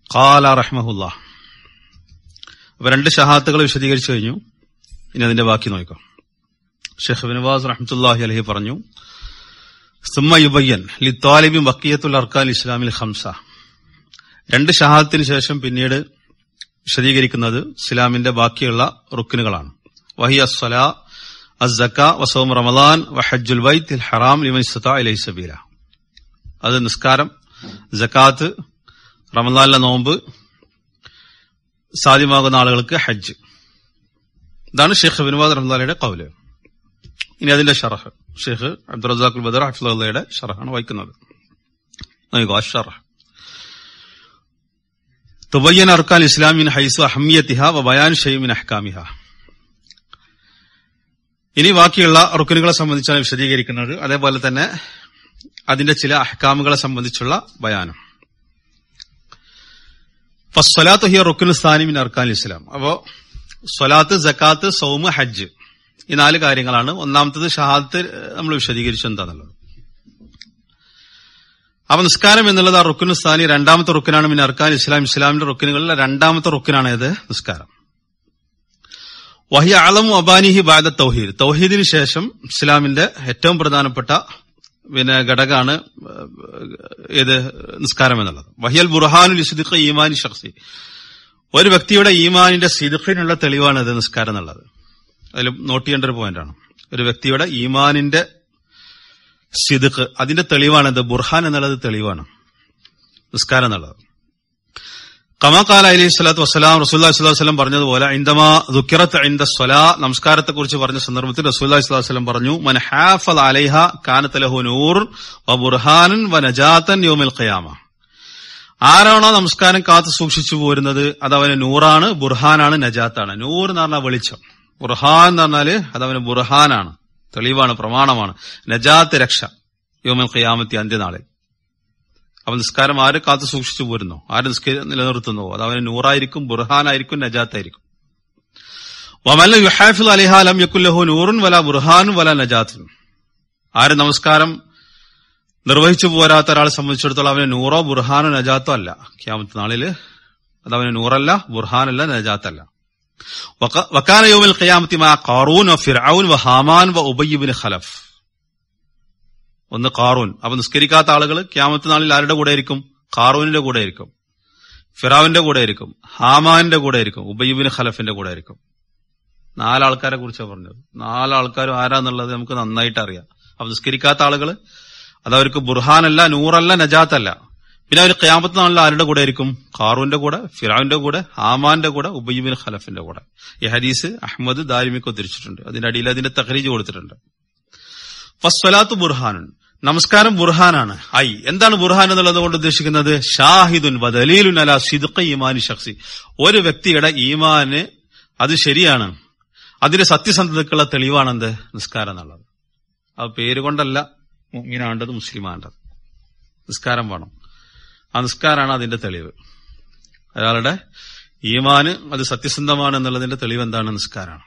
ഖാല റഹ്മഹുല്ല അപ്പൊ രണ്ട് ഷഹാത്തുകൾ വിശദീകരിച്ചു കഴിഞ്ഞു ഇനി അതിന്റെ ബാക്കി നോക്കാം ഷെയ്ഖ് ബിൻവാസ് റഹ്മത്തുല്ലാഹി അലഹി പറഞ്ഞു സുമ്മ യുബയ്യൻ ലി താലിബി ബക്കിയത്തുൽ അർക്കാൻ ഇസ്ലാമിൽ ഹംസ രണ്ട് ഷഹാദത്തിന് ശേഷം പിന്നീട് വിശദീകരിക്കുന്നത് ഇസ്ലാമിന്റെ ബാക്കിയുള്ള റുക്കിനുകളാണ് വഹി അസ്സലാ അസ്സക്ക വസോം റമദാൻ വഹജുൽ വൈത്ത് ഹറാം ലിമൻ ഇസ്തതാ ഇലൈഹി സബീല അത് നിസ്കാരം ജക്കാത്ത് റമദാനിലെ നോമ്പ് സാധ്യമാകുന്ന ആളുകൾക്ക് ഹജ്ജ് ഇതാണ് ഷെയ്ഖ് ബിൻവാദ് റഹ്മാലയുടെ കൗല് ഇനി അതിന്റെ ഷറഹ് ഷെയ്ഖ് അബ്ദുറസാഖുൽ ബദർ ഹഫ്ലയുടെ ഷറഹാണ് വായിക്കുന്നത് നോക്കൂ ആ ഷറഹ് തുബയ്യൻ അർക്കാൻ ഇസ്ലാമിൻ ഹൈസു അഹമ്യത്തിഹ വ ബയാൻ ഷെയ്മിൻ അഹ്കാമിഹ ഇനി ബാക്കിയുള്ള റുക്കുനുകളെ സംബന്ധിച്ചാണ് വിശദീകരിക്കുന്നത് അതേപോലെ തന്നെ അതിന്റെ ചില അഹ്കാമുകളെ സംബന്ധിച്ചുള്ള ബയാനം ഫസ്വലാത്ത് ഹിയ റുക്കുൻ സ്ഥാനിമിൻ അർക്കാൻ ഇസ്ലാം അപ്പോ സ്വലാത്ത് ജക്കാത്ത് സൗമ് ഹജ്ജ് ഈ നാല് കാര്യങ്ങളാണ് ഒന്നാമത്തത് ഷഹാദത്ത് നമ്മൾ വിശദീകരിച്ചു എന്താന്നുള്ളത് അപ്പൊ നിസ്കാരം എന്നുള്ളത് ആ റുക്കുൻ സ്ഥാനി രണ്ടാമത്തെ റുക്കിനാണ് മിൻ അർക്കാൻ ഇസ്ലാം ഇസ്ലാമിന്റെ റുക്കിനുകളിലെ രണ്ടാമത്തെ റുക്കിനാണ് ഇത് നിസ്കാരം വഹി അളമു അബാനിഹി ബാദ തൗഹീദ് തൗഹീദിന് ശേഷം ഇസ്ലാമിന്റെ ഏറ്റവും പ്രധാനപ്പെട്ട പിന്നെ ഘടകമാണ് ഏത് നിസ്കാരം എന്നുള്ളത് വഹിയൽ ബുർഹാനുൽ ഇസ്ദിഖ് ഈമാനി ഷഖ്സി ഒരു വ്യക്തിയുടെ ഈമാനിന്റെ സിദുഖിനുള്ള തെളിവാണ് ഇത് നിസ്കാരം എന്നുള്ളത് അതിൽ നോട്ട് ചെയ്യേണ്ട ഒരു പോയിന്റാണ് ഒരു വ്യക്തിയുടെ ഈമാനിന്റെ സിദുഖ് അതിന്റെ തെളിവാണ് ഇത് ബുർഹാൻ എന്നുള്ളത് തെളിവാണ് നിസ്കാരം എന്നുള്ളത് കമാക്കാല അലൈഹി സ്വലാത്തു വസ്സലാം റസൂല്ലാ സ്വലാഹു വസ്ലം പറഞ്ഞതുപോലെ ഇന്ദമാ ദുഃഖിറത്ത് ഇന്ദ സ്വലാ നമസ്കാരത്തെ കുറിച്ച് പറഞ്ഞ സന്ദർഭത്തിൽ റസൂല്ലാ സ്വലാഹു വസ്ലം പറഞ്ഞു മൻ ഹാഫൽ അലൈഹ കാനത്തലഹു നൂർ വ ബുർഹാനൻ വ നജാത്തൻ യോമിൽ ഖയാമ ആരാണോ നമസ്കാരം കാത്തു സൂക്ഷിച്ചു പോരുന്നത് അത് അവന് നൂറാണ് ബുർഹാനാണ് നജാത്താണ് നൂർ എന്ന് പറഞ്ഞാൽ വെളിച്ചം ബുർഹാൻ എന്ന് പറഞ്ഞാല് അത് അവന് ബുർഹാനാണ് തെളിവാണ് പ്രമാണമാണ് നജാത്ത് രക്ഷ യോമൽ ഖിയാമത്തി അന്ത്യനാളിൽ അപ്പൊ നിസ്കാരം ആര് കാത്തു സൂക്ഷിച്ചു പോരുന്നോ ആര് നിസ്കാരം നിലനിർത്തുന്നോ അത് അവന് നൂറായിരിക്കും ബുർഹാനായിരിക്കും നജാത്തായിരിക്കും വമല്ല യുഹാഫിൽ അലിഹാലം യക്കുല്ലഹു നൂറുൻ വല ബുർഹാനും വല നജാത്തും ആര് നമസ്കാരം നിർവഹിച്ചു പോരാത്ത ഒരാളെ സംബന്ധിച്ചിടത്തോളം അവന് നൂറോ ബുർഹാനോ നജാത്തോ അല്ല ക്യാമത്ത് നാളില് അത് അവന് നൂറല്ല ബുർഹാനല്ല നജാത്തല്ല വക്കാന യോമിൽ ഖിയാമത്തി മാ ഖാറൂൻ വ ഫിർഔൻ വ ഹാമാൻ വ ഉബയ്യിബിൻ ഖലഫ് ഒന്ന് കാറൂൻ അപ്പൊ നിസ്കരിക്കാത്ത ആളുകൾ ക്യാമത്ത് നാളിൽ ആരുടെ കൂടെ ആയിരിക്കും കാറൂനിന്റെ കൂടെ ആയിരിക്കും ഫിറാവിന്റെ കൂടെ ആയിരിക്കും ഹാമാന്റെ കൂടെ ആയിരിക്കും ഉബയ്യബിന് ഖലഫിന്റെ കൂടെ ആയിരിക്കും നാലാൾക്കാരെ കുറിച്ചാണ് പറഞ്ഞത് നാലാൾക്കാരും ആരാന്നുള്ളത് നമുക്ക് നന്നായിട്ട് അറിയാം അപ്പൊ നിസ്കരിക്കാത്ത ആളുകൾ അത് അവർക്ക് ബുർഹാനല്ല നൂറല്ല നജാത്തല്ല പിന്നെ അവർ ക്യാമത്ത് നാളിൽ ആരുടെ കൂടെ ആയിരിക്കും കാറൂന്റെ കൂടെ ഫിറാവിന്റെ കൂടെ ഹാമാന്റെ കൂടെ ഉബയ്യബിൻ ഖലഫിന്റെ കൂടെ ഈ ഹദീസ് അഹമ്മദ് ദാരിമിക്ക് ഉദ്ധരിച്ചിട്ടുണ്ട് അതിന്റെ അടിയിൽ അതിന്റെ തഹരീജ് കൊടുത്തിട്ടുണ്ട് ഫസ്വലാത്ത് ബുർഹാനുൻ നമസ്കാരം ബുർഹാനാണ് ഐ എന്താണ് ബുർഹാൻ എന്നുള്ളത് കൊണ്ട് ഉദ്ദേശിക്കുന്നത് ഷാഹിദുൻ വദലീലുൻ അല സിദ്ഖ ഈമാനി ഷഖ്സി ഒരു വ്യക്തിയുടെ ഈമാന് അത് ശരിയാണ് അതിന്റെ സത്യസന്ധതക്കുള്ള തെളിവാണെന്ത് നിസ്കാരം എന്നുള്ളത് ആ പേര് കൊണ്ടല്ല മുങ്ങിനാണ്ടത് മുസ്ലിമാണ്ടത് നിസ്കാരം വേണം ആ നിസ്കാരമാണ് അതിന്റെ തെളിവ് ഒരാളുടെ ഈമാന് അത് സത്യസന്ധമാണ് എന്നുള്ളതിന്റെ തെളിവ് എന്താണ് നിസ്കാരമാണ്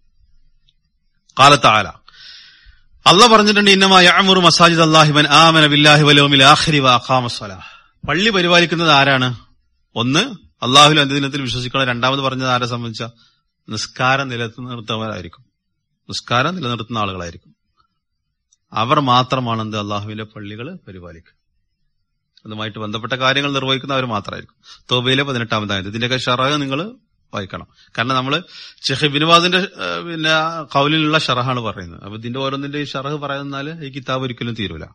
കാലത്താല അല്ല പറഞ്ഞിട്ടുണ്ട് ഇന്നമായ അമുറു മസാജിദ് അള്ളാഹിബൻ ആമന ബില്ലാഹി വലോമിൽ ആഖിരി വാഖാമസ്വലാഹ് പള്ളി പരിപാലിക്കുന്നത് ആരാണ് ഒന്ന് അള്ളാഹുൽ അന്ത്യദിനത്തിൽ വിശ്വസിക്കണം രണ്ടാമത് പറഞ്ഞത് ആരെ സംബന്ധിച്ച നിസ്കാരം നിലനിർത്തുന്നവരായിരിക്കും നിസ്കാരം നിലനിർത്തുന്ന ആളുകളായിരിക്കും അവർ മാത്രമാണ് എന്ത് അള്ളാഹുവിന്റെ പള്ളികൾ പരിപാലിക്കുക അതുമായിട്ട് ബന്ധപ്പെട്ട കാര്യങ്ങൾ നിർവഹിക്കുന്നവർ മാത്രമായിരിക്കും തോബയിലെ പതിനെട്ടാമതായത് ഇതിന്റെയൊക്കെ ഷറഹ് നിങ്ങൾ വായിക്കണം കാരണം നമ്മൾ ഷെഹ് ബിനുവാദിന്റെ പിന്നെ കൗലിലുള്ള ഷറഹാണ് പറയുന്നത് അപ്പൊ ഇതിന്റെ ഓരോന്നിന്റെ ഈ ഷറഹ് പറയുന്നാൽ ഈ കിതാബ് ഒരിക്കലും തീരൂല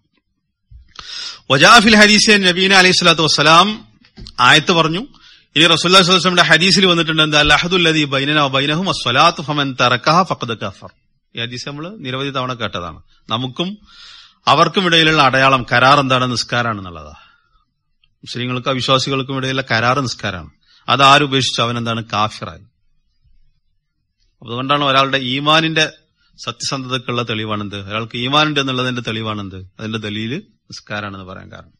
വജാഫിൽ ഹദീസ് നബീന അലൈഹി സ്വലാത്തു വസ്സലാം ആയത്ത് പറഞ്ഞു ഇനി റസൂല്ലാ സ്വലമിന്റെ ഹദീസിൽ വന്നിട്ടുണ്ട് എന്താ അലഹദുല്ലതി ബൈനന ബൈനഹും അസ്വലാത്ത് ഫമൻ തറക്കഹ ഫഖദ് കഫർ ഈ ഹദീസ് നമ്മൾ നിരവധി തവണ കേട്ടതാണ് നമുക്കും അവർക്കും ഇടയിലുള്ള അടയാളം കരാർ എന്താണ് നിസ്കാരാണെന്നുള്ളതാ മുസ്ലിങ്ങൾക്കും അവിശ്വാസികൾക്കും ഇടയിലുള്ള കരാർ നിസ്കാരമാണ് അത് ആരുപേക്ഷിച്ചു അവൻ എന്താണ് കാഫിറായി അതുകൊണ്ടാണ് ഒരാളുടെ ഈമാനിന്റെ സത്യസന്ധതക്കുള്ള തെളിവാണെന്ത് ഒരാൾക്ക് ഈമാനുണ്ട് എന്നുള്ളതിന്റെ തെളിവാണെന്ത് അതിന്റെ ദലീല് നിസ്കാരാണെന്ന് പറയാൻ കാരണം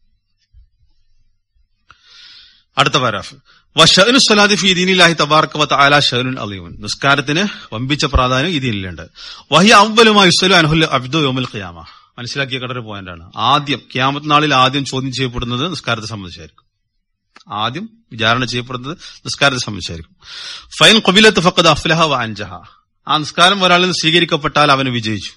അടുത്ത പാരാഫ് വഷനു സ്വലാദി ഫി ദീനിലാഹി തബാർക്ക് വ തആല ഷഅനുൻ അലീമുൻ നിസ്കാരത്തിന് വമ്പിച്ച പ്രാധാന്യം ഈ ദീനിലുണ്ട് വഹി അവലുമായി യുസ്ലു അൻഹുൽ അബ്ദു യൗമുൽ ഖിയാമ മനസ്സിലാക്കിയ കടൊരു പോയിന്റാണ് ആദ്യം ക്യാമത്ത് നാളിൽ ആദ്യം ചോദ്യം ചെയ്യപ്പെടുന്നത് നിസ്കാരത്തെ സംബന്ധിച്ചായിരിക്കും ആദ്യം വിചാരണ ചെയ്യപ്പെടുന്നത് നിസ്കാരത്തെ സംബന്ധിച്ചായിരിക്കും ഫൈൻ കൊബിലത്ത് ഫക്കത് അഫ്ലഹ വ അൻജഹ ആ നിസ്കാരം ഒരാളിൽ നിന്ന് സ്വീകരിക്കപ്പെട്ടാൽ അവന് വിജയിച്ചു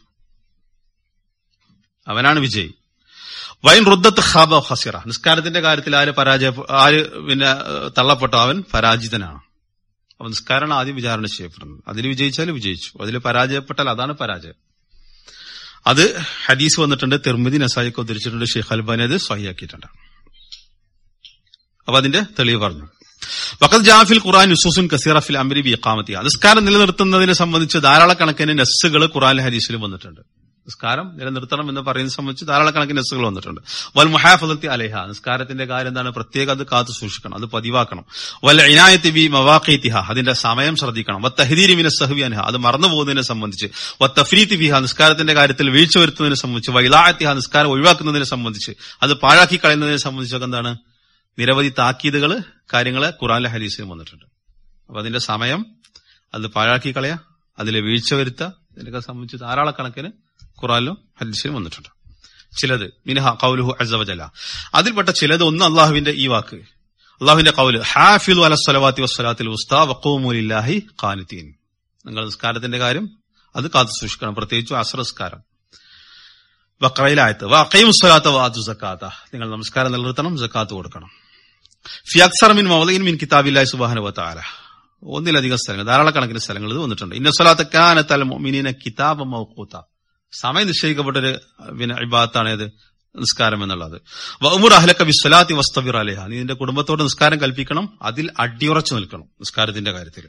അവനാണ് വിജയി വൈൻ റുദ്ദത്ത് ഖാബ ഹസിറ നിസ്കാരത്തിന്റെ കാര്യത്തിൽ ആര് പരാജയ ആര് പിന്നെ ഏഹ്, തള്ളപ്പെട്ടോ അവൻ പരാജിതനാണ് അപ്പൊ നിസ്കാരമാണ് ആദ്യം വിചാരണ ചെയ്യപ്പെടുന്നത് അതിൽ വിജയിച്ചാൽ വിജയിച്ചു അതിൽ പരാജയപ്പെട്ടാൽ അതാണ് പരാജയം അത് ഹദീസ് വന്നിട്ടുണ്ട് തിർമിതി നസായിക്ക് ഉദ്ധരിച്ചിട്ടുണ്ട് ഷെയ്ഖ് അൽബാനി അത് സ്വഹിയാക്കിയിട്ടുണ്ട് അപ്പൊ അതിന്റെ തെളിവ് പറഞ്ഞു വഖത് ജാഫിൽ ഖുർആൻ നുസൂസുൻ കസീറ ഫിൽ അംരി ബി ഇഖാമത്തി നിസ്കാരം നിലനിർത്തുന്നതിനെ സംബന്ധിച്ച് ധാരാളക്കണക്കിന് നസ്സുകൾ ഖുർആൻ ഹദീസിലും വന്നിട്ടുണ്ട് നിസ്കാരം നിലനിർത്തണം എന്ന് പറയുന്നത് സംബന്ധിച്ച് ധാരാളക്കണക്കിന് നസ്സുകൾ വന്നിട്ടുണ്ട് വൽ മുഹാഫലത്തി അലേഹ നിസ്കാരത്തിന്റെ കാര്യം എന്താണ് പ്രത്യേകം അത് കാത്തു സൂക്ഷിക്കണം അത് പതിവാക്കണം വൽ ഇനായത്തി ബി മവാഖീത്തിഹ അതിന്റെ സമയം ശ്രദ്ധിക്കണം വ തഹദീരി മിന സഹവി അൻഹ അത് മറന്നു പോകുന്നതിനെ സംബന്ധിച്ച് വ തഫ്രീത്തി ബിഹ നിസ്കാരത്തിന്റെ കാര്യത്തിൽ വീഴ്ച വരുത്തുന്നതിനെ സംബന്ധിച്ച് വൈലായത്തിഹ നിസ്കാരം ഒഴിവാക്കുന്നതിനെ സംബന്ധിച്ച് അത് പാഴാക്കി കളയുന്നതിനെ സംബന്ധിച്ചൊക്കെ എന്താണ് നിരവധി താക്കീതുകൾ കാര്യങ്ങള് ഖുറാനിലെ ഹദീസിലും വന്നിട്ടുണ്ട് അപ്പൊ അതിന്റെ സമയം അത് പാഴാക്കി കളയാ അതിലെ വീഴ്ച വരുത്തുക ഇതിനൊക്കെ സംബന്ധിച്ച് ധാരാളക്കണക്കിന് ഖുറാനിലും ഹദീസിലും വന്നിട്ടുണ്ട് ചിലത് മിനഹ കൗലുഹു അസവജല അതിൽപ്പെട്ട ചിലത് ഒന്ന് അള്ളാഹുവിന്റെ ഈ വാക്ക് അള്ളാഹുവിന്റെ കൗല് ഹാഫിദു അല സ്വലവാത്തി വസ്സലാത്തിൽ ഉസ്താ വക്കോമുലില്ലാഹി ഖാനിത്തീൻ നിങ്ങൾ നിസ്കാരത്തിന്റെ കാര്യം അത് കാത്തു സൂക്ഷിക്കണം പ്രത്യേകിച്ചും അസ്രസ്കാരം വക്രയിലായത്ത് വക്കയും സ്വലാത്ത വാതു സക്കാത്ത നിങ്ങൾ നമസ്കാരം നിലനിർത്തണം സക്കാത്ത് കൊടുക്കണം ഫി അക്സർ മിൻ മൗലീൻ മിൻ കിതാബില്ലാഹി സുബ്ഹാനഹു വതആല ഒന്നിലധികം സ്ഥലങ്ങൾ ധാരാളക്കണക്കിന് സ്ഥലങ്ങൾ ഇത് വന്നിട്ടുണ്ട് ഇന്ന സ്വലാത്ത കാനത്ത് അൽ മുഅ്മിനീന കിതാബ മൗഖൂത സമയം നിശ്ചയിക്കപ്പെട്ടൊരു പിന്നെ ഇബാദത്താണ് ഇത് നിസ്കാരം എന്നുള്ളത് വഅമുർ അഹ്ലക ബിസ്സലാത്തി വസ്തബിർ അലൈഹ നീ നിന്റെ കുടുംബത്തോട് നിസ്കാരം കൽപ്പിക്കണം അതിൽ അടിയുറച്ചു നിൽക്കണം നിസ്കാരത്തിന്റെ കാര്യത്തിൽ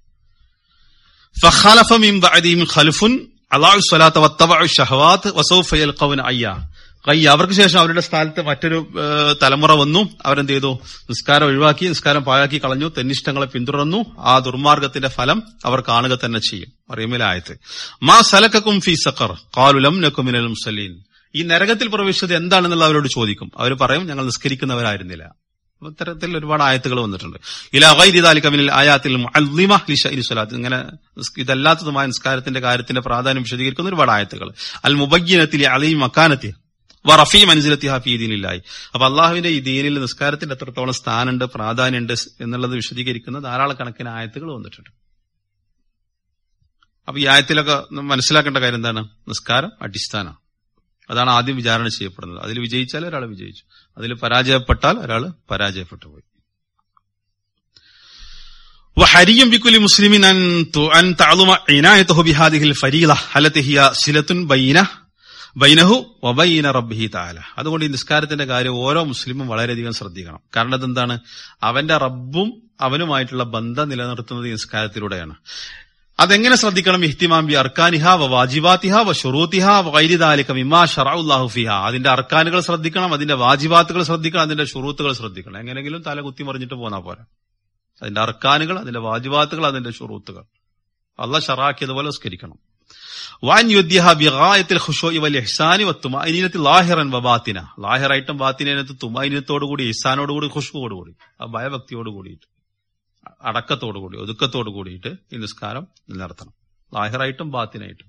ഫഖലഫ മിൻ ബഅദിഹിം ഖൽഫുൻ അളാഉ സ്വലാത്ത വത്തബഉ ഷഹവാത്ത് വസൗഫ യൽഖൗന അയ്യ കയ്യ അവർക്ക് ശേഷം അവരുടെ സ്ഥലത്ത് മറ്റൊരു ഏഹ്, തലമുറ വന്നു അവരെന്ത് ചെയ്തു നിസ്കാരം ഒഴിവാക്കി നിസ്കാരം പാഴാക്കി കളഞ്ഞു തെന്നിഷ്ടങ്ങളെ പിന്തുടർന്നു ആ ദുർമാർഗത്തിന്റെ ഫലം അവർ കാണുക തന്നെ ചെയ്യും അറിയുമിലായത് മാ സലക്കും ഫി സഖർ കാലുലം നക്കുമിനൽ മുസലീൻ ഈ നരകത്തിൽ പ്രവേശിച്ചത് എന്താണെന്നുള്ള അവരോട് ചോദിക്കും അവർ പറയും ഞങ്ങൾ നിസ്കരിക്കുന്നവരായിരുന്നില്ല അപ്പൊ ഇത്തരത്തിൽ ഒരുപാട് ആയത്തുകൾ വന്നിട്ടുണ്ട് ഇല വൈദിതാലിക്കമിനിൽ ആയാത്തിൽ മുഅല്ലിമ ലിശഇനി സ്വലാത്ത് ഇങ്ങനെ നിസ്- ഇതല്ലാത്തതുമായ നിസ്കാരത്തിന്റെ കാര്യത്തിന്റെ പ്രാധാന്യം വിശദീകരിക്കുന്ന ഒരുപാട് ആയത്തുകൾ അൽ മുബയ്യനത്തിലെ അലി മക്കാനത്തി വ റഫീ മൻസിലത്തി ഹാഫി ദീനില്ലായി അപ്പൊ അള്ളാഹുവിന്റെ ഈ ദീനിൽ നിസ്കാരത്തിന്റെ എത്രത്തോളം സ്ഥാനമുണ്ട് പ്രാധാന്യമുണ്ട് എന്നുള്ളത് വിശദീകരിക്കുന്ന ധാരാളക്കണക്കിന് ആയത്തുകൾ വന്നിട്ടുണ്ട് അപ്പൊ ഈ ആയത്തിലൊക്കെ നമ്മൾ മനസ്സിലാക്കേണ്ട കാര്യം എന്താണ് നിസ്കാരം അടിസ്ഥാനം അതാണ് ആദ്യം വിചാരണ ചെയ്യപ്പെടുന്നത് അതിൽ വിജയിച്ചാൽ ഒരാൾ വിജയിച്ചു അതിൽ പരാജയപ്പെട്ടാൽ ഒരാൾ പരാജയപ്പെട്ടു പോയി وحري بكل مسلم أن ت- أن تعلم عنايته بهذه الفريضة التي هي صلة بينه ബൈനഹു വബൈന റബ്ബിഹി താല അതുകൊണ്ട് ഈ നിസ്കാരത്തിന്റെ കാര്യം ഓരോ മുസ്ലിമും വളരെയധികം ശ്രദ്ധിക്കണം കാരണം അതെന്താണ് അവന്റെ റബ്ബും അവനുമായിട്ടുള്ള ബന്ധം നിലനിർത്തുന്നത് ഈ നിസ്കാരത്തിലൂടെയാണ് അതെങ്ങനെ ശ്രദ്ധിക്കണം ഇഹ്തിമാം ബി അർക്കാനിഹ വ വാജിബാത്തിഹ വ ഷുറൂത്തിഹ വ ഗൈരിദാലിക മിമ്മാ ഷറഉല്ലാഹു ഫിഹ അതിന്റെ അർക്കാനുകൾ ശ്രദ്ധിക്കണം അതിന്റെ വാജിബാത്തുകൾ ശ്രദ്ധിക്കണം അതിന്റെ ഷുറൂത്തുകൾ ശ്രദ്ധിക്കണം എങ്ങനെയെങ്കിലും തല കുത്തി മറിഞ്ഞിട്ട് പോന്നാ പോരാ അതിന്റെ അർക്കാനുകൾ അതിന്റെ വാജിബാത്തുകൾ അതിന്റെ ഷുറൂത്തുകൾ അള്ളാഹ് ഷറാക്കിയതുപോലെ നിസ്കരിക്കണം വാൻ യുദ്ധ്യഹ ബിഗായത്തിൽ ഖുശൂഇ വൽ ഇഹ്സാനി വത്തുമഅനീനത്തി ലാഹിറൻ വബാത്തിന ലാഹിറായിട്ടും ബാത്തിനകത്ത് തുമഅനീനത്തോടുകൂടി ഇഹ്സാനോടുകൂടി ഖുശ്ബുവോടുകൂടി ആ ഭയഭക്തിയോട് കൂടിയിട്ട് അടക്കത്തോടു കൂടി ഒതുക്കത്തോടു കൂടിയിട്ട് ഈ നിസ്കാരം നിലനിർത്തണം ലാഹിറായിട്ടും ബാത്തിനായിട്ടും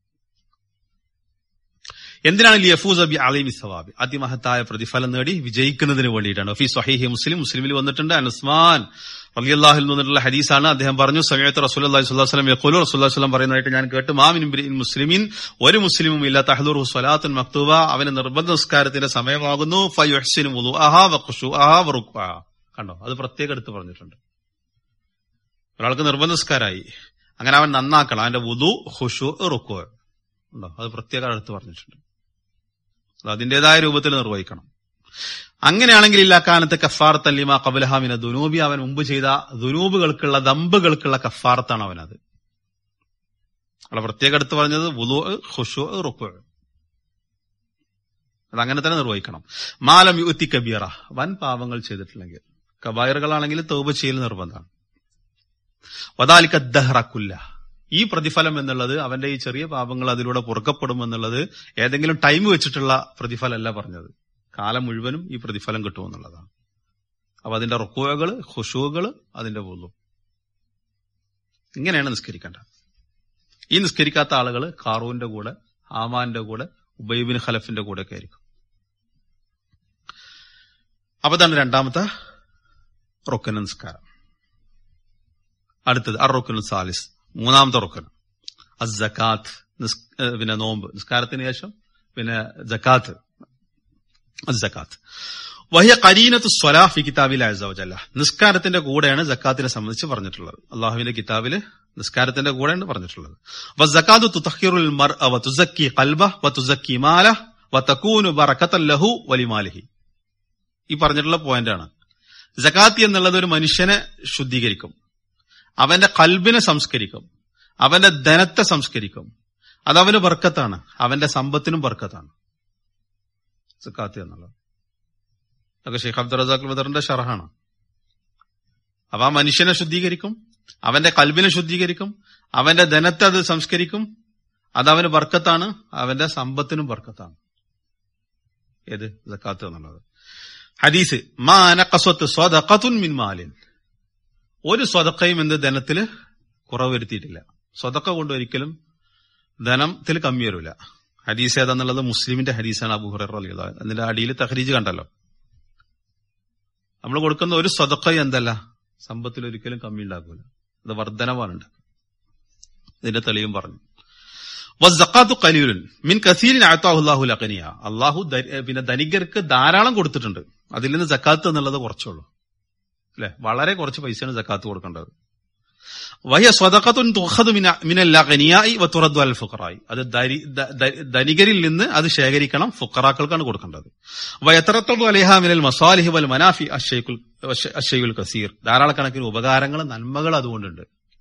എന്തിനാണ് ലിയഫൂസ് ബി അലീമി സവാബി അതിമഹത്തായ പ്രതിഫലം നേടി വിജയിക്കുന്നതിന് വേണ്ടിയിട്ടാണ് ഫി സ്വഹീഹി മുസ്ലിം മുസ്ലിമിൽ വന്നിട്ടുണ്ട് അനസ്മാൻ റളിയല്ലാഹു അൻഹു നിന്നുള്ള ഹദീസാണ് അദ്ദേഹം പറഞ്ഞു സമയത്ത് റസൂലുള്ളാഹി സ്വല്ലല്ലാഹു അലൈഹി വസല്ലം യഖൂലു റസൂലുള്ളാഹി സ്വല്ലം പറയുന്നതായിട്ട് ഞാൻ കേട്ടു മാമിൻ ഇബ്രിൻ മുസ്ലിമിൻ ഒരു മുസ്ലിമും ഇല്ല തഹ്ദുറു സ്വലാത്തുൻ മക്തൂബ അവന് നിർബന്ധ നിസ്കാരത്തിന്റെ സമയമാകുന്നു ഫയുഹ്സിനു വുളുഅഹാ വഖുശുഅഹാ വറുക്അ കണ്ടോ അത് പ്രത്യേകം എടുത്ത് പറഞ്ഞിട്ടുണ്ട് ഒരാൾക്ക് നിർബന്ധ നിസ്കാരായി അങ്ങനെ അവൻ നന്നാക്കണം അവന്റെ വുദു ഹുഷു റുക്കു ഉണ്ടോ അത് പ്രത്യേകം എടുത്ത് പറഞ്ഞിട്ടുണ്ട് അത് അതിന്റേതായ രൂപത്തിൽ നിർവഹിക്കണം അങ്ങനെയാണെങ്കിൽ ഇല്ലാക്കാനത്ത് കഫാറത്ത് അല്ലിമ കബലഹാമിന ദുനൂബി അവൻ മുമ്പ് ചെയ്ത ദുനൂബുകൾക്കുള്ള ദമ്പുകൾക്കുള്ള കഫാറത്താണ് അവനത് അവിടെ പ്രത്യേകം എടുത്ത് പറഞ്ഞത് വുദു ഹുഷു റുക്കു അത് അങ്ങനെ തന്നെ നിർവഹിക്കണം മാലം യുത്തി കബീറ വൻ പാവങ്ങൾ ചെയ്തിട്ടില്ലെങ്കിൽ കബായറുകളാണെങ്കിൽ തൗബ ചെയ്യൽ നിർബന്ധമാണ് വദാലിക്ക ദഹ്റക്കുല്ല ഈ പ്രതിഫലം എന്നുള്ളത് അവന്റെ ഈ ചെറിയ പാപങ്ങൾ അതിലൂടെ പൊറുക്കപ്പെടും എന്നുള്ളത് ഏതെങ്കിലും ടൈം വെച്ചിട്ടുള്ള പ്രതിഫലമല്ല പറഞ്ഞത് കാലം മുഴുവനും ഈ പ്രതിഫലം കിട്ടുമെന്നുള്ളതാണ് അപ്പൊ അതിന്റെ റുക്കുവകൾ ഹുഷുകൾ അതിന്റെ പോലും ഇങ്ങനെയാണ് നിസ്കരിക്കേണ്ടത് ഈ നിസ്കരിക്കാത്ത ആളുകൾ കാറൂന്റെ കൂടെ ആമാന്റെ കൂടെ ഉബൈബിൻ ഖലഫിന്റെ കൂടെ ഒക്കെ ആയിരിക്കും അപ്പൊ ഇതാണ് രണ്ടാമത്തെ റുക്കൻ നിസ്കാരം അടുത്തത് അർ റുക്കൻ സാലിസ് മൂന്നാമത്തെ റുക്കൻ അസ് ജക്കാത്ത് നിസ് ഏഹ് പിന്നെ നോമ്പ് നിസ്കാരത്തിന് ശേഷം പിന്നെ ജക്കാത്ത് അസ് ജക്കാത്ത് വഹിയ കരീനത്ത് സ്വലാഫി കിതാബിൽ അസവജല്ല നിസ്കാരത്തിന്റെ കൂടെയാണ് ജക്കാത്തിനെ സംബന്ധിച്ച് പറഞ്ഞിട്ടുള്ളത് അള്ളാഹുവിന്റെ കിതാബില് നിസ്കാരത്തിന്റെ കൂടെയാണ് പറഞ്ഞിട്ടുള്ളത് വസ്സക്കാത്തു തുതഹിറുൽ മർഅ വതുസക്കി ഖൽബ വതുസക്കി മാല വതകൂനു ബറകത്തൻ ലഹു വലിമാലിഹി ഈ പറഞ്ഞിട്ടുള്ള പോയിന്റാണ് ജക്കാത്തി എന്നുള്ളത് ഒരു മനുഷ്യനെ ശുദ്ധീകരിക്കും അവന്റെ കൽബിനെ സംസ്കരിക്കും അവന്റെ ധനത്തെ സംസ്കരിക്കും അത് അവന് ബർക്കത്താണ് അവന്റെ സമ്പത്തിനും ബർക്കത്താണ് ജക്കാത്തി എന്നുള്ളത് അതൊക്കെ ഷെയ്ഖ് അബ്ദുൾ റസാഖ് ബദറിന്റെ ഷറഹാണ് അപ്പൊ ആ മനുഷ്യനെ ശുദ്ധീകരിക്കും അവന്റെ കൽബിനെ ശുദ്ധീകരിക്കും അവന്റെ ധനത്തെ അത് സംസ്കരിക്കും അത് അവന് ബർക്കത്താണ് അവന്റെ സമ്പത്തിനും ബർക്കത്താണ് ഏത് ജക്കാത്ത് എന്നുള്ളത് ഹദീസ് മാ അനക്കസ്വത്ത് സ്വതക്കത്തുൻ മിൻ മാലിൻ ഒരു സ്വതക്കയും എന്ത് ധനത്തില് കുറവ് വരുത്തിയിട്ടില്ല സ്വതക്ക കൊണ്ട് ഒരിക്കലും ധനത്തിൽ കമ്മി വരില്ല ഹദീസ് ഏതാന്നുള്ളത് മുസ്ലിമിന്റെ ഹദീസാണ് അബുഹുറ അതിന്റെ അടിയിൽ തഹരീജ് കണ്ടല്ലോ നമ്മൾ കൊടുക്കുന്ന ഒരു സ്വതക്ക എന്തല്ല സമ്പത്തിൽ ഒരിക്കലും കമ്മി ഉണ്ടാക്കൂല അത് വർധനവാണ് ഉണ്ടാക്കുക ഇതിന്റെ തെളിവും പറഞ്ഞു വസ്സക്കാത്തു കലീലുൻ മിൻ കസീലിൻ ആത്താഹുല്ലാഹു ലഖനിയ അള്ളാഹു ദ- പിന്നെ ധനികർക്ക് ധാരാളം കൊടുത്തിട്ടുണ്ട് അതിൽ നിന്ന് ജക്കാത്ത് എന്നുള്ളത് കുറച്ചുള്ളൂ അല്ലെ വളരെ കുറച്ച് പൈസയാണ് ജക്കാത്ത് കൊടുക്കേണ്ടത് വഹിയ സ്വതക്കത്തുൻ തുഹദ് മിനൽ ലഖനിയായി വത്തുറദ്ദു അൽ ഫുഖറായി അത് ദരി- ദ- ദ- ധനികരിൽ നിന്ന് അത് ശേഖരിക്കണം ഫുഖറാക്കൾക്കാണ് കൊടുക്കേണ്ടത് വയത്തറത്തു അലേഹ മിനൽ മസാലിഹി വൽ മനാഫി അഷയ്ഖുൽ അഷയ്യുൽ കസീർ ധാരാളക്കണക്കിന് ഉപകാരങ്ങൾ നന്മകൾ അതുകൊണ്ടുണ്ട്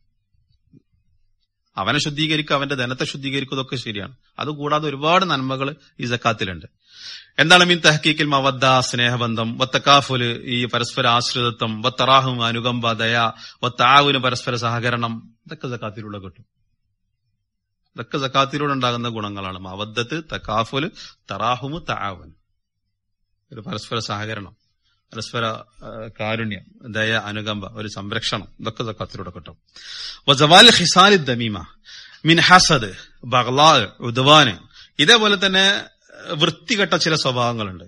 അവനെ ശുദ്ധീകരിക്കുക അവന്റെ ധനത്തെ ശുദ്ധീകരിക്കുക ഇതൊക്കെ ശരിയാണ് അതുകൂടാതെ ഒരുപാട് നന്മകൾ ഈ ജക്കാത്തിലുണ്ട് എന്താണ് മീൻ തഹക്കീക്കിൽ മവദ്ദ സ്നേഹബന്ധം വത്തക്കാഫുല് ഈ പരസ്പര ആശ്രിതത്വം വത്തറാഹും അനുകമ്പ ദയ വത്താവുന് പരസ്പര സഹകരണം ഇതൊക്കെ ജക്കാത്തിലൂടെ കിട്ടും ഇതൊക്കെ ജക്കാത്തിലൂടെ ഉണ്ടാകുന്ന ഗുണങ്ങളാണ് മവദ്ദത്ത് തക്കാഫുല് തറാഹുമു താവൻ ഒരു പരസ്പര സഹകരണം പരസ്പര ആ, കാരുണ്യം ദയ അനുകമ്പ ഒരു സംരക്ഷണം ഇതൊക്കെ ജക്കാത്തിലൂടെ കിട്ടും വസവാൽ ഹിസാലി ദമീമ മിൻ ഹസദ് ബഗ്ലാ ഉദ്വാന് ഇതേപോലെ തന്നെ വൃത്തികെട്ട ചില സ്വഭാവങ്ങളുണ്ട്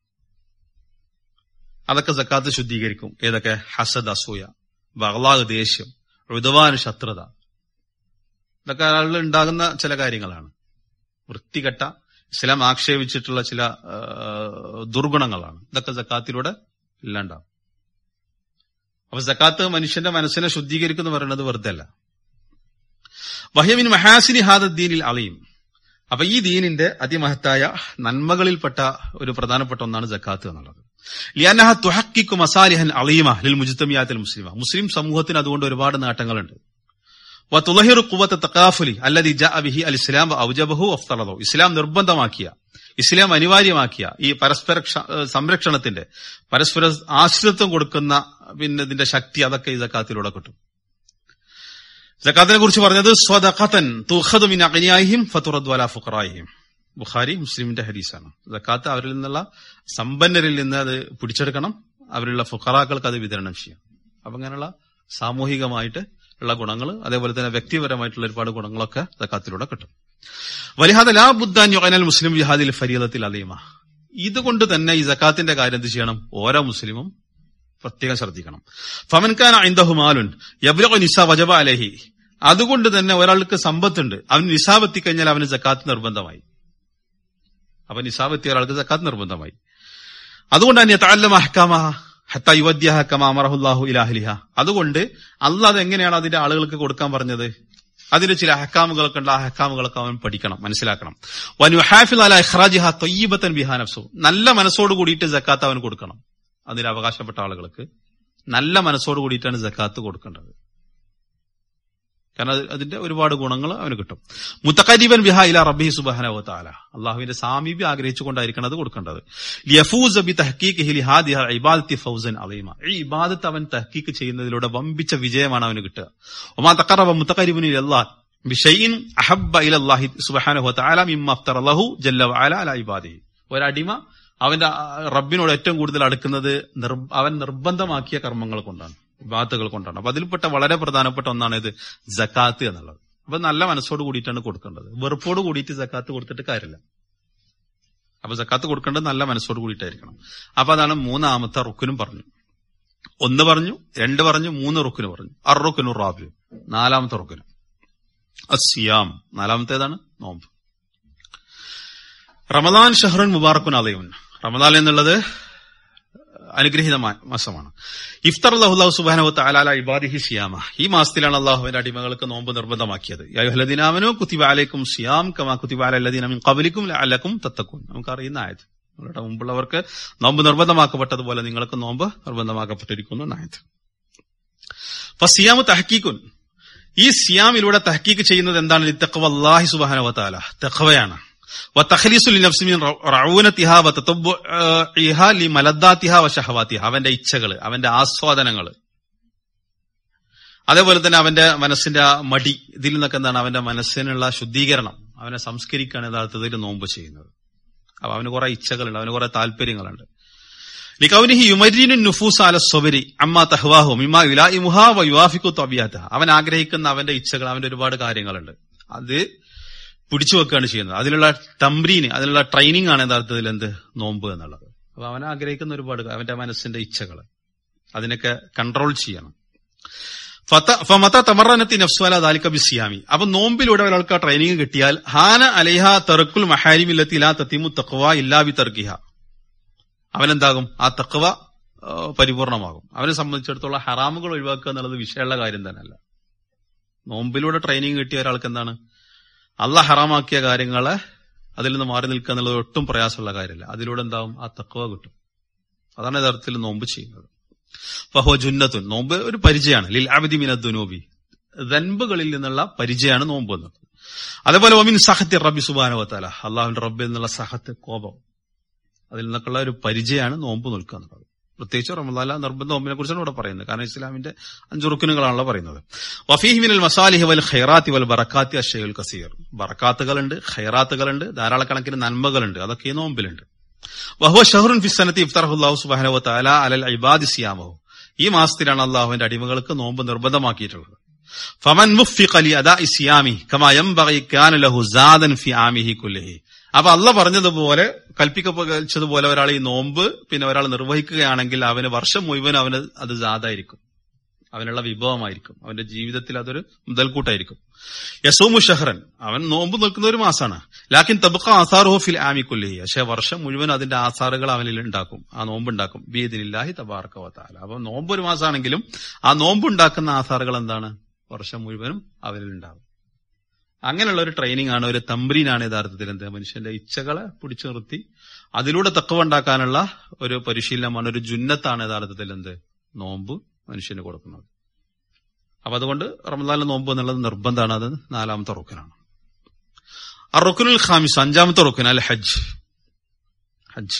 അതൊക്കെ സക്കാത്ത് ശുദ്ധീകരിക്കും ഏതൊക്കെ ഹസദ് അസൂയ ബഗ്ലാഗ് ദേഷ്യം ഉദ്വാന് ശത്രുത ഇതൊക്കെ ആളുകൾ ഉണ്ടാകുന്ന ചില കാര്യങ്ങളാണ് വൃത്തികെട്ട ഇസ്ലാം ആക്ഷേപിച്ചിട്ടുള്ള ചില ആ, ദുർഗുണങ്ങളാണ് ഇതൊക്കെ സക്കാത്തിലൂടെ ഇല്ലാണ്ടാവും അപ്പൊ സക്കാത്ത് മനുഷ്യന്റെ മനസ്സിനെ ശുദ്ധീകരിക്കുന്നു പറയുന്നത് വെറുതെ അല്ല വഹ്യമിൻ മഹാസിനി ഹാദ ദീനിൽ അളയും അപ്പൊ ഈ ദീനിന്റെ അതിമഹത്തായ നന്മകളിൽപ്പെട്ട ഒരു പ്രധാനപ്പെട്ട ഒന്നാണ് ജക്കാത്ത് എന്നുള്ളത് ലിയാനഹ തുഹക്കിക്കു മസാലിഹൻ അളീമ ലിൽ മുജ്തമിയാത്തിൽ മുസ്ലിമ മുസ്ലിം സമൂഹത്തിന് അതുകൊണ്ട് ഒരുപാട് നേട്ടങ്ങളുണ്ട് വതുലഹിറു ഖുവത്ത തഖാഫുലി അല്ലദി ജാഅ ബിഹി അൽ ഇസ്ലാം ഔജബഹു അഫ്തലദു ഇസ്ലാം നിർബന്ധമാക്കിയ ഇസ്ലാം അനിവാര്യമാക്കിയ ഈ പരസ്പര ക്ഷ- ഏഹ് സംരക്ഷണത്തിന്റെ പരസ്പര ആശ്രിതത്വം കൊടുക്കുന്ന പിന്നെ ഇതിന്റെ ശക്തി അതൊക്കെ ഈ സക്കാത്തിലൂടെ കിട്ടും സക്കാത്തിനെ കുറിച്ച് പറഞ്ഞത് സ്വദഖത്തൻ തുഖദു മിൻ അഗ്നിയാഹിം ഫതുറദ്ദു അലാ ഫുഖറായിഹിം ബുഖാരി മുസ്ലിമിന്റെ ഹദീസാണ് സക്കാത്ത് അവരിൽ നിന്നുള്ള സമ്പന്നരിൽ നിന്ന് അത് പിടിച്ചെടുക്കണം അവരിലുള്ള ഫുഖറാക്കൾക്ക് അത് വിതരണം ചെയ്യാം അപ്പൊ അങ്ങനെയുള്ള സാമൂഹികമായിട്ട് ഉള്ള ഗുണങ്ങൾ അതേപോലെ തന്നെ വ്യക്തിപരമായിട്ടുള്ള ഒരുപാട് ഗുണങ്ങളൊക്കെ സക്കാത്തിലൂടെ കിട്ടും വലിഹാദ ലാ ബുദ്ധാൻ യുഅനൽ മുസ്ലിം ജിഹാദിൽ ഫരീദത്തിൽ അലീമ ഇതുകൊണ്ട് തന്നെ ഈ സക്കാത്തിന്റെ കാര്യം എന്ത് ചെയ്യണം ഓരോ മുസ്ലിമും പ്രത്യേകം ശ്രദ്ധിക്കണം ഫമൻഖാൻ ഇന്ദഹുമാലുൻ യബ്ലഗു നിസ വജബ അലഹി അതുകൊണ്ട് തന്നെ ഒരാൾക്ക് സമ്പത്തുണ്ട് അവന് നിസാബ് എത്തിക്കഴിഞ്ഞാൽ അവന് ജക്കാത്ത് നിർബന്ധമായി അപ്പൊ നിസാബ് എത്തിയ ഒരാൾക്ക് ജക്കാത്ത് നിർബന്ധമായി അതുകൊണ്ട് തന്നെ താല്ലമ അഹ്കാമഹ ഹത്ത യുവദ്യഹ കമാ അമറഹുല്ലാഹു ഇലാഹ്ലിഹ അതുകൊണ്ട് അള്ളാഹ് അത് എങ്ങനെയാണ് അതിന്റെ ആളുകൾക്ക് കൊടുക്കാൻ പറഞ്ഞത് അതിന് ചില ഹക്കാമുകളൊക്കെ ഉണ്ട് ആ ഹക്കാമുകളൊക്കെ അവൻ പഠിക്കണം മനസ്സിലാക്കണം വനു ഹാഫിൽ അല ഇഖ്റാജിഹ തൊയ്യബത്തൻ ബിഹാനഫ്സു നല്ല മനസ്സോട് കൂടിയിട്ട് ജക്കാത്ത് അവൻ കൊടുക്കണം അതിന് അവകാശപ്പെട്ട ആളുകൾക്ക് നല്ല മനസ്സോട് കൂടിയിട്ടാണ് ജക്കാത്ത് കൊടുക്കേണ്ടത് കാരണം അത് അതിന്റെ ഒരുപാട് ഗുണങ്ങൾ അവന് കിട്ടും മുത്തഖരീബൻ ബിഹ ഇല റബ്ബി സുബ്ഹാനഹു വതആല അള്ളാഹുവിന്റെ സാമീപ്യം ആഗ്രഹിച്ചുകൊണ്ടായിരിക്കണം അത് കൊടുക്കേണ്ടത് ലിയഫൂസ ബി തഹ്ഖീഖിഹി ലിഹാദിഹ ഇബാദത്തി ഫൗസൻ അലീമ ഈ ഇബാദത്ത് അവൻ തഹ്ഖീഖ് ചെയ്യുന്നതിലൂടെ വമ്പിച്ച വിജയമാണ് അവന് കിട്ടുക ഒമാ തഖറബ മുത്തഖരീബുൻ ഇലല്ലാഹ് ബിഷൈഇൻ അഹബ്ബ ഇലല്ലാഹി സുബ്ഹാനഹു വതആല മിമ്മ അഫ്തറ ലഹു ജല്ല വഅല അല ഇബാദിഹി ഒരടിമ അവന്റെ ആ, റബ്ബിനോട് ഏറ്റവും കൂടുതൽ അടുക്കുന്നത് നിർ- അവൻ നിർബന്ധമാക്കിയ കർമ്മങ്ങൾ കൊണ്ടാണ് ബാത്തുകൾ കൊണ്ടാണ് അപ്പൊ അതിൽപ്പെട്ട വളരെ പ്രധാനപ്പെട്ട ഒന്നാണ് ഇത് ജക്കാത്ത് എന്നുള്ളത് അപ്പൊ നല്ല മനസ്സോട് കൂടിയിട്ടാണ് കൊടുക്കേണ്ടത് വെറുപ്പോട് കൂടിയിട്ട് ജക്കാത്ത് കൊടുത്തിട്ട് കാര്യമില്ല അപ്പൊ ജക്കാത്ത് കൊടുക്കേണ്ടത് നല്ല മനസ്സോട് കൂടിയിട്ടായിരിക്കണം അപ്പൊ അതാണ് മൂന്നാമത്തെ റുക്കിനും പറഞ്ഞു ഒന്ന് പറഞ്ഞു രണ്ട് പറഞ്ഞു മൂന്ന് റുക്കിന് പറഞ്ഞു അറുക്കിനു റാബി നാലാമത്തെ റുക്കിന് അസിയാം നാലാമത്തേതാണ് നോമ്പ് റമദാൻ ഷഹ്റൻ മുബാറക്കുൻ അലയുൻ റമദാൻ എന്നുള്ളത് അനുഗ്രഹീത മാ- മാസമാണ് ഇഫ്തർ അള്ളാഹു സുബാനു താലാല ഇബാദിഹി സിയാമ ഈ മാസത്തിലാണ് അള്ളാഹുവിന്റെ അടിമകൾക്ക് നോമ്പ് നിർബന്ധമാക്കിയത് യഹ്ലദിനാമനു കുത്തിബ അലൈക്കും സിയാം കമാ കുത്തിബ അലല്ലദീനമിൻ കബലിക്കും അലക്കും തത്തക്കും നമുക്ക് അറിയുന്ന ആയത് നിങ്ങളുടെ മുമ്പുള്ളവർക്ക് നോമ്പ് നിർബന്ധമാക്കപ്പെട്ടതുപോലെ നിങ്ങൾക്ക് നോമ്പ് നിർബന്ധമാക്കപ്പെട്ടിരിക്കുന്നു എന്നായത് അപ്പൊ സിയാമ് തഹക്കീക്കുൻ ഈ സിയാമിലൂടെ തഹക്കീക്ക് ചെയ്യുന്നത് എന്താണ് തഖവ അല്ലാഹി സുബ്ഹാനഹു വതആല തഖവയാണ് വതഖ്ലീസു ലിനഫ്സി മിൻ റഊനതിഹാ വതതബ്ബുഇഹാ ലിമലദ്ദാതിഹാ വശഹവാതിഹാ അവന്റെ ഇച്ഛകൾ അവന്റെ ആസ്വാദനങ്ങൾ അതേപോലെ തന്നെ അവന്റെ മനസ്സിന്റെ ആ മടി ഇതിൽ നിന്നൊക്കെ എന്താണ് അവന്റെ മനസ്സിനുള്ള ശുദ്ധീകരണം അവനെ സംസ്കരിക്കുകയാണ് യഥാർത്ഥത്തിൽ നോമ്പ് ചെയ്യുന്നത് അപ്പൊ അവന് കുറെ ഇച്ഛകളുണ്ട് അവന് കുറെ താല്പര്യങ്ങളുണ്ട് ലിക്കൗനിഹി യുമരീനു നുഫൂസ് അല സ്വബരി അമ്മ തഹ്വാഹു മിമ്മ യുലാഇമുഹാ വ യുവാഫിക്കു തബിയാത്ത അവൻ ആഗ്രഹിക്കുന്ന അവന്റെ ഇച്ഛകൾ അവന്റെ ഒരുപാട് കാര്യങ്ങളുണ്ട് അത് പിടിച്ചു വെക്കുകയാണ് ചെയ്യുന്നത് അതിലുള്ള തമ്പ്രീന് അതിനുള്ള ട്രെയിനിങ് ആണ് യഥാർത്ഥത്തിൽ എന്ത് നോമ്പ് എന്നുള്ളത് അപ്പൊ അവൻ ആഗ്രഹിക്കുന്ന ഒരുപാട് കാ- അവന്റെ മനസ്സിന്റെ ഇച്ഛകൾ അതിനൊക്കെ കൺട്രോൾ ചെയ്യണം ഫത- ഫമത തമറനത്തി നഫ്സ്വല ദാലിക ബിസിയാമി അപ്പൊ നോമ്പിലൂടെ ഒരാൾക്ക് ആ ട്രെയിനിങ് കിട്ടിയാൽ ഹാന അലൈഹ തറക്കുൽ മഹാരിമില്ലത്തി ലാ തത്തിമു തഖ്വ ഇല്ലാ ബി തർക്കിഹ അവനെന്താകും ആ തഖ്വ ആ, പരിപൂർണമാകും അവനെ സംബന്ധിച്ചിടത്തോളം ഹറാമുകൾ ഒഴിവാക്കുക എന്നുള്ളത് വിഷയമുള്ള കാര്യം തന്നെയല്ല നോമ്പിലൂടെ ട്രെയിനിങ് കിട്ടിയ ഒരാൾക്ക് എന്താണ് അല്ല ഹറാമാക്കിയ കാര്യങ്ങളെ അതിൽ നിന്ന് മാറി നിൽക്കുക എന്നുള്ളത് ഒട്ടും പ്രയാസമുള്ള കാര്യമല്ല അതിലൂടെ എന്താവും ആ തക്കവ കിട്ടും അതാണ് യഥാർത്ഥത്തിൽ നോമ്പ് ചെയ്യുന്നത് ഫഹോ ജുന്നത്തുൻ നോമ്പ് ഒരു പരിചയമാണ് ലിൽ അബദി മിനദ്ദുനൂബി ദൻബുകളിൽ നിന്നുള്ള പരിചയമാണ് നോമ്പ് എന്നത് അതേപോലെ ഒമിൻ സഹത്തി റബ്ബി സുബാനുവത്താല അള്ളാഹുവിന്റെ റബ്ബ് എന്നുള്ള സഹത്ത് കോപം അതിൽ നിന്നൊക്കെയുള്ള ഒരു പരിചയമാണ് നോമ്പ് നിൽക്കുക എന്നുള്ളത് പ്രത്യേകിച്ച് റമദാല നിർബന്ധ നോമ്പിനെ കുറിച്ചാണ് ഇവിടെ പറയുന്നത് കാരണം ഇസ്ലാമിന്റെ അഞ്ചു റുക്കിനുകളാണല്ലോ പറയുന്നത് വഫീഹി മിനൽ മസാലിഹി വൽ ഖൈറാത്തി വൽ ബറക്കാത്തി അഷയുൽ കസീർ ബറക്കാത്തുകളുണ്ട് ഖൈറാത്തുകളുണ്ട് ധാരാളക്കണക്കിന് നന്മകളുണ്ട് അതൊക്കെ ഈ നോമ്പിലുണ്ട് വഹുവ ഷഹറുൻ ഫിസനത്തി ഇഫ്തറഹുല്ലാഹു സുബ്ഹാനഹു വതആല അലൽ ഇബാദി സിയാമഹു ഈ മാസത്തിലാണ് അള്ളാഹുവിന്റെ അടിമകൾക്ക് നോമ്പ് നിർബന്ധമാക്കിയിട്ടുള്ളത് ഫമൻ മുഫ്ഫിഖ ലി അദാഇ സിയാമി കമാ യംബഗി കാന ലഹു സാദൻ ഫി ആമിഹി കുല്ലിഹി അപ്പൊ അല്ല പറഞ്ഞതുപോലെ കൽപ്പിക്കപ്പെട്ടതുപോലെ ഒരാൾ ഈ നോമ്പ് പിന്നെ ഒരാൾ നിർവഹിക്കുകയാണെങ്കിൽ അവന് വർഷം മുഴുവൻ അവന് അത് ജാതായിരിക്കും അവനുള്ള വിഭവമായിരിക്കും അവന്റെ ജീവിതത്തിൽ അതൊരു മുതൽക്കൂട്ടായിരിക്കും യസൂമു ഷഹ്റൻ അവൻ നോമ്പ് നിൽക്കുന്ന ഒരു മാസമാണ് ലാക്കിൻ തബുക്ക ആസാറുഹു ഫിൽ ആമിക്കുല്ലി പക്ഷെ വർഷം മുഴുവൻ അതിന്റെ ആസാറുകൾ അവനിൽ ഉണ്ടാക്കും ആ നോമ്പ് ഉണ്ടാക്കും ബീദിനില്ലാഹി തബാർക്ക വതാല അപ്പൊ നോമ്പ് ഒരു മാസമാണെങ്കിലും ആ നോമ്പ് ഉണ്ടാക്കുന്ന ആസാറുകൾ എന്താണ് വർഷം മുഴുവനും അവനിൽ ഉണ്ടാവും അങ്ങനെയുള്ള ഒരു ട്രെയിനിങ് ആണ് ഒരു തമ്പ്രീനാണ് യഥാർത്ഥത്തിൽ എന്ത് മനുഷ്യന്റെ ഇച്ഛകളെ പിടിച്ചു നിർത്തി അതിലൂടെ തക്കവ ഉണ്ടാക്കാനുള്ള ഒരു പരിശീലനമാണ് ഒരു ജുന്നത്താണ് യഥാർത്ഥത്തിൽ എന്ത് നോമ്പ് മനുഷ്യന് കൊടുക്കുന്നത് അപ്പൊ അതുകൊണ്ട് റമദാനിലെ നോമ്പ് എന്നുള്ളത് നിർബന്ധമാണ് അത് നാലാമത്തെ റുക്കനാണ് ആ റുക്കനുൽ ഖാമിസ് അഞ്ചാമത്തെ റുക്കൻ അൽ ഹജ്ജ് ഹജ്ജ്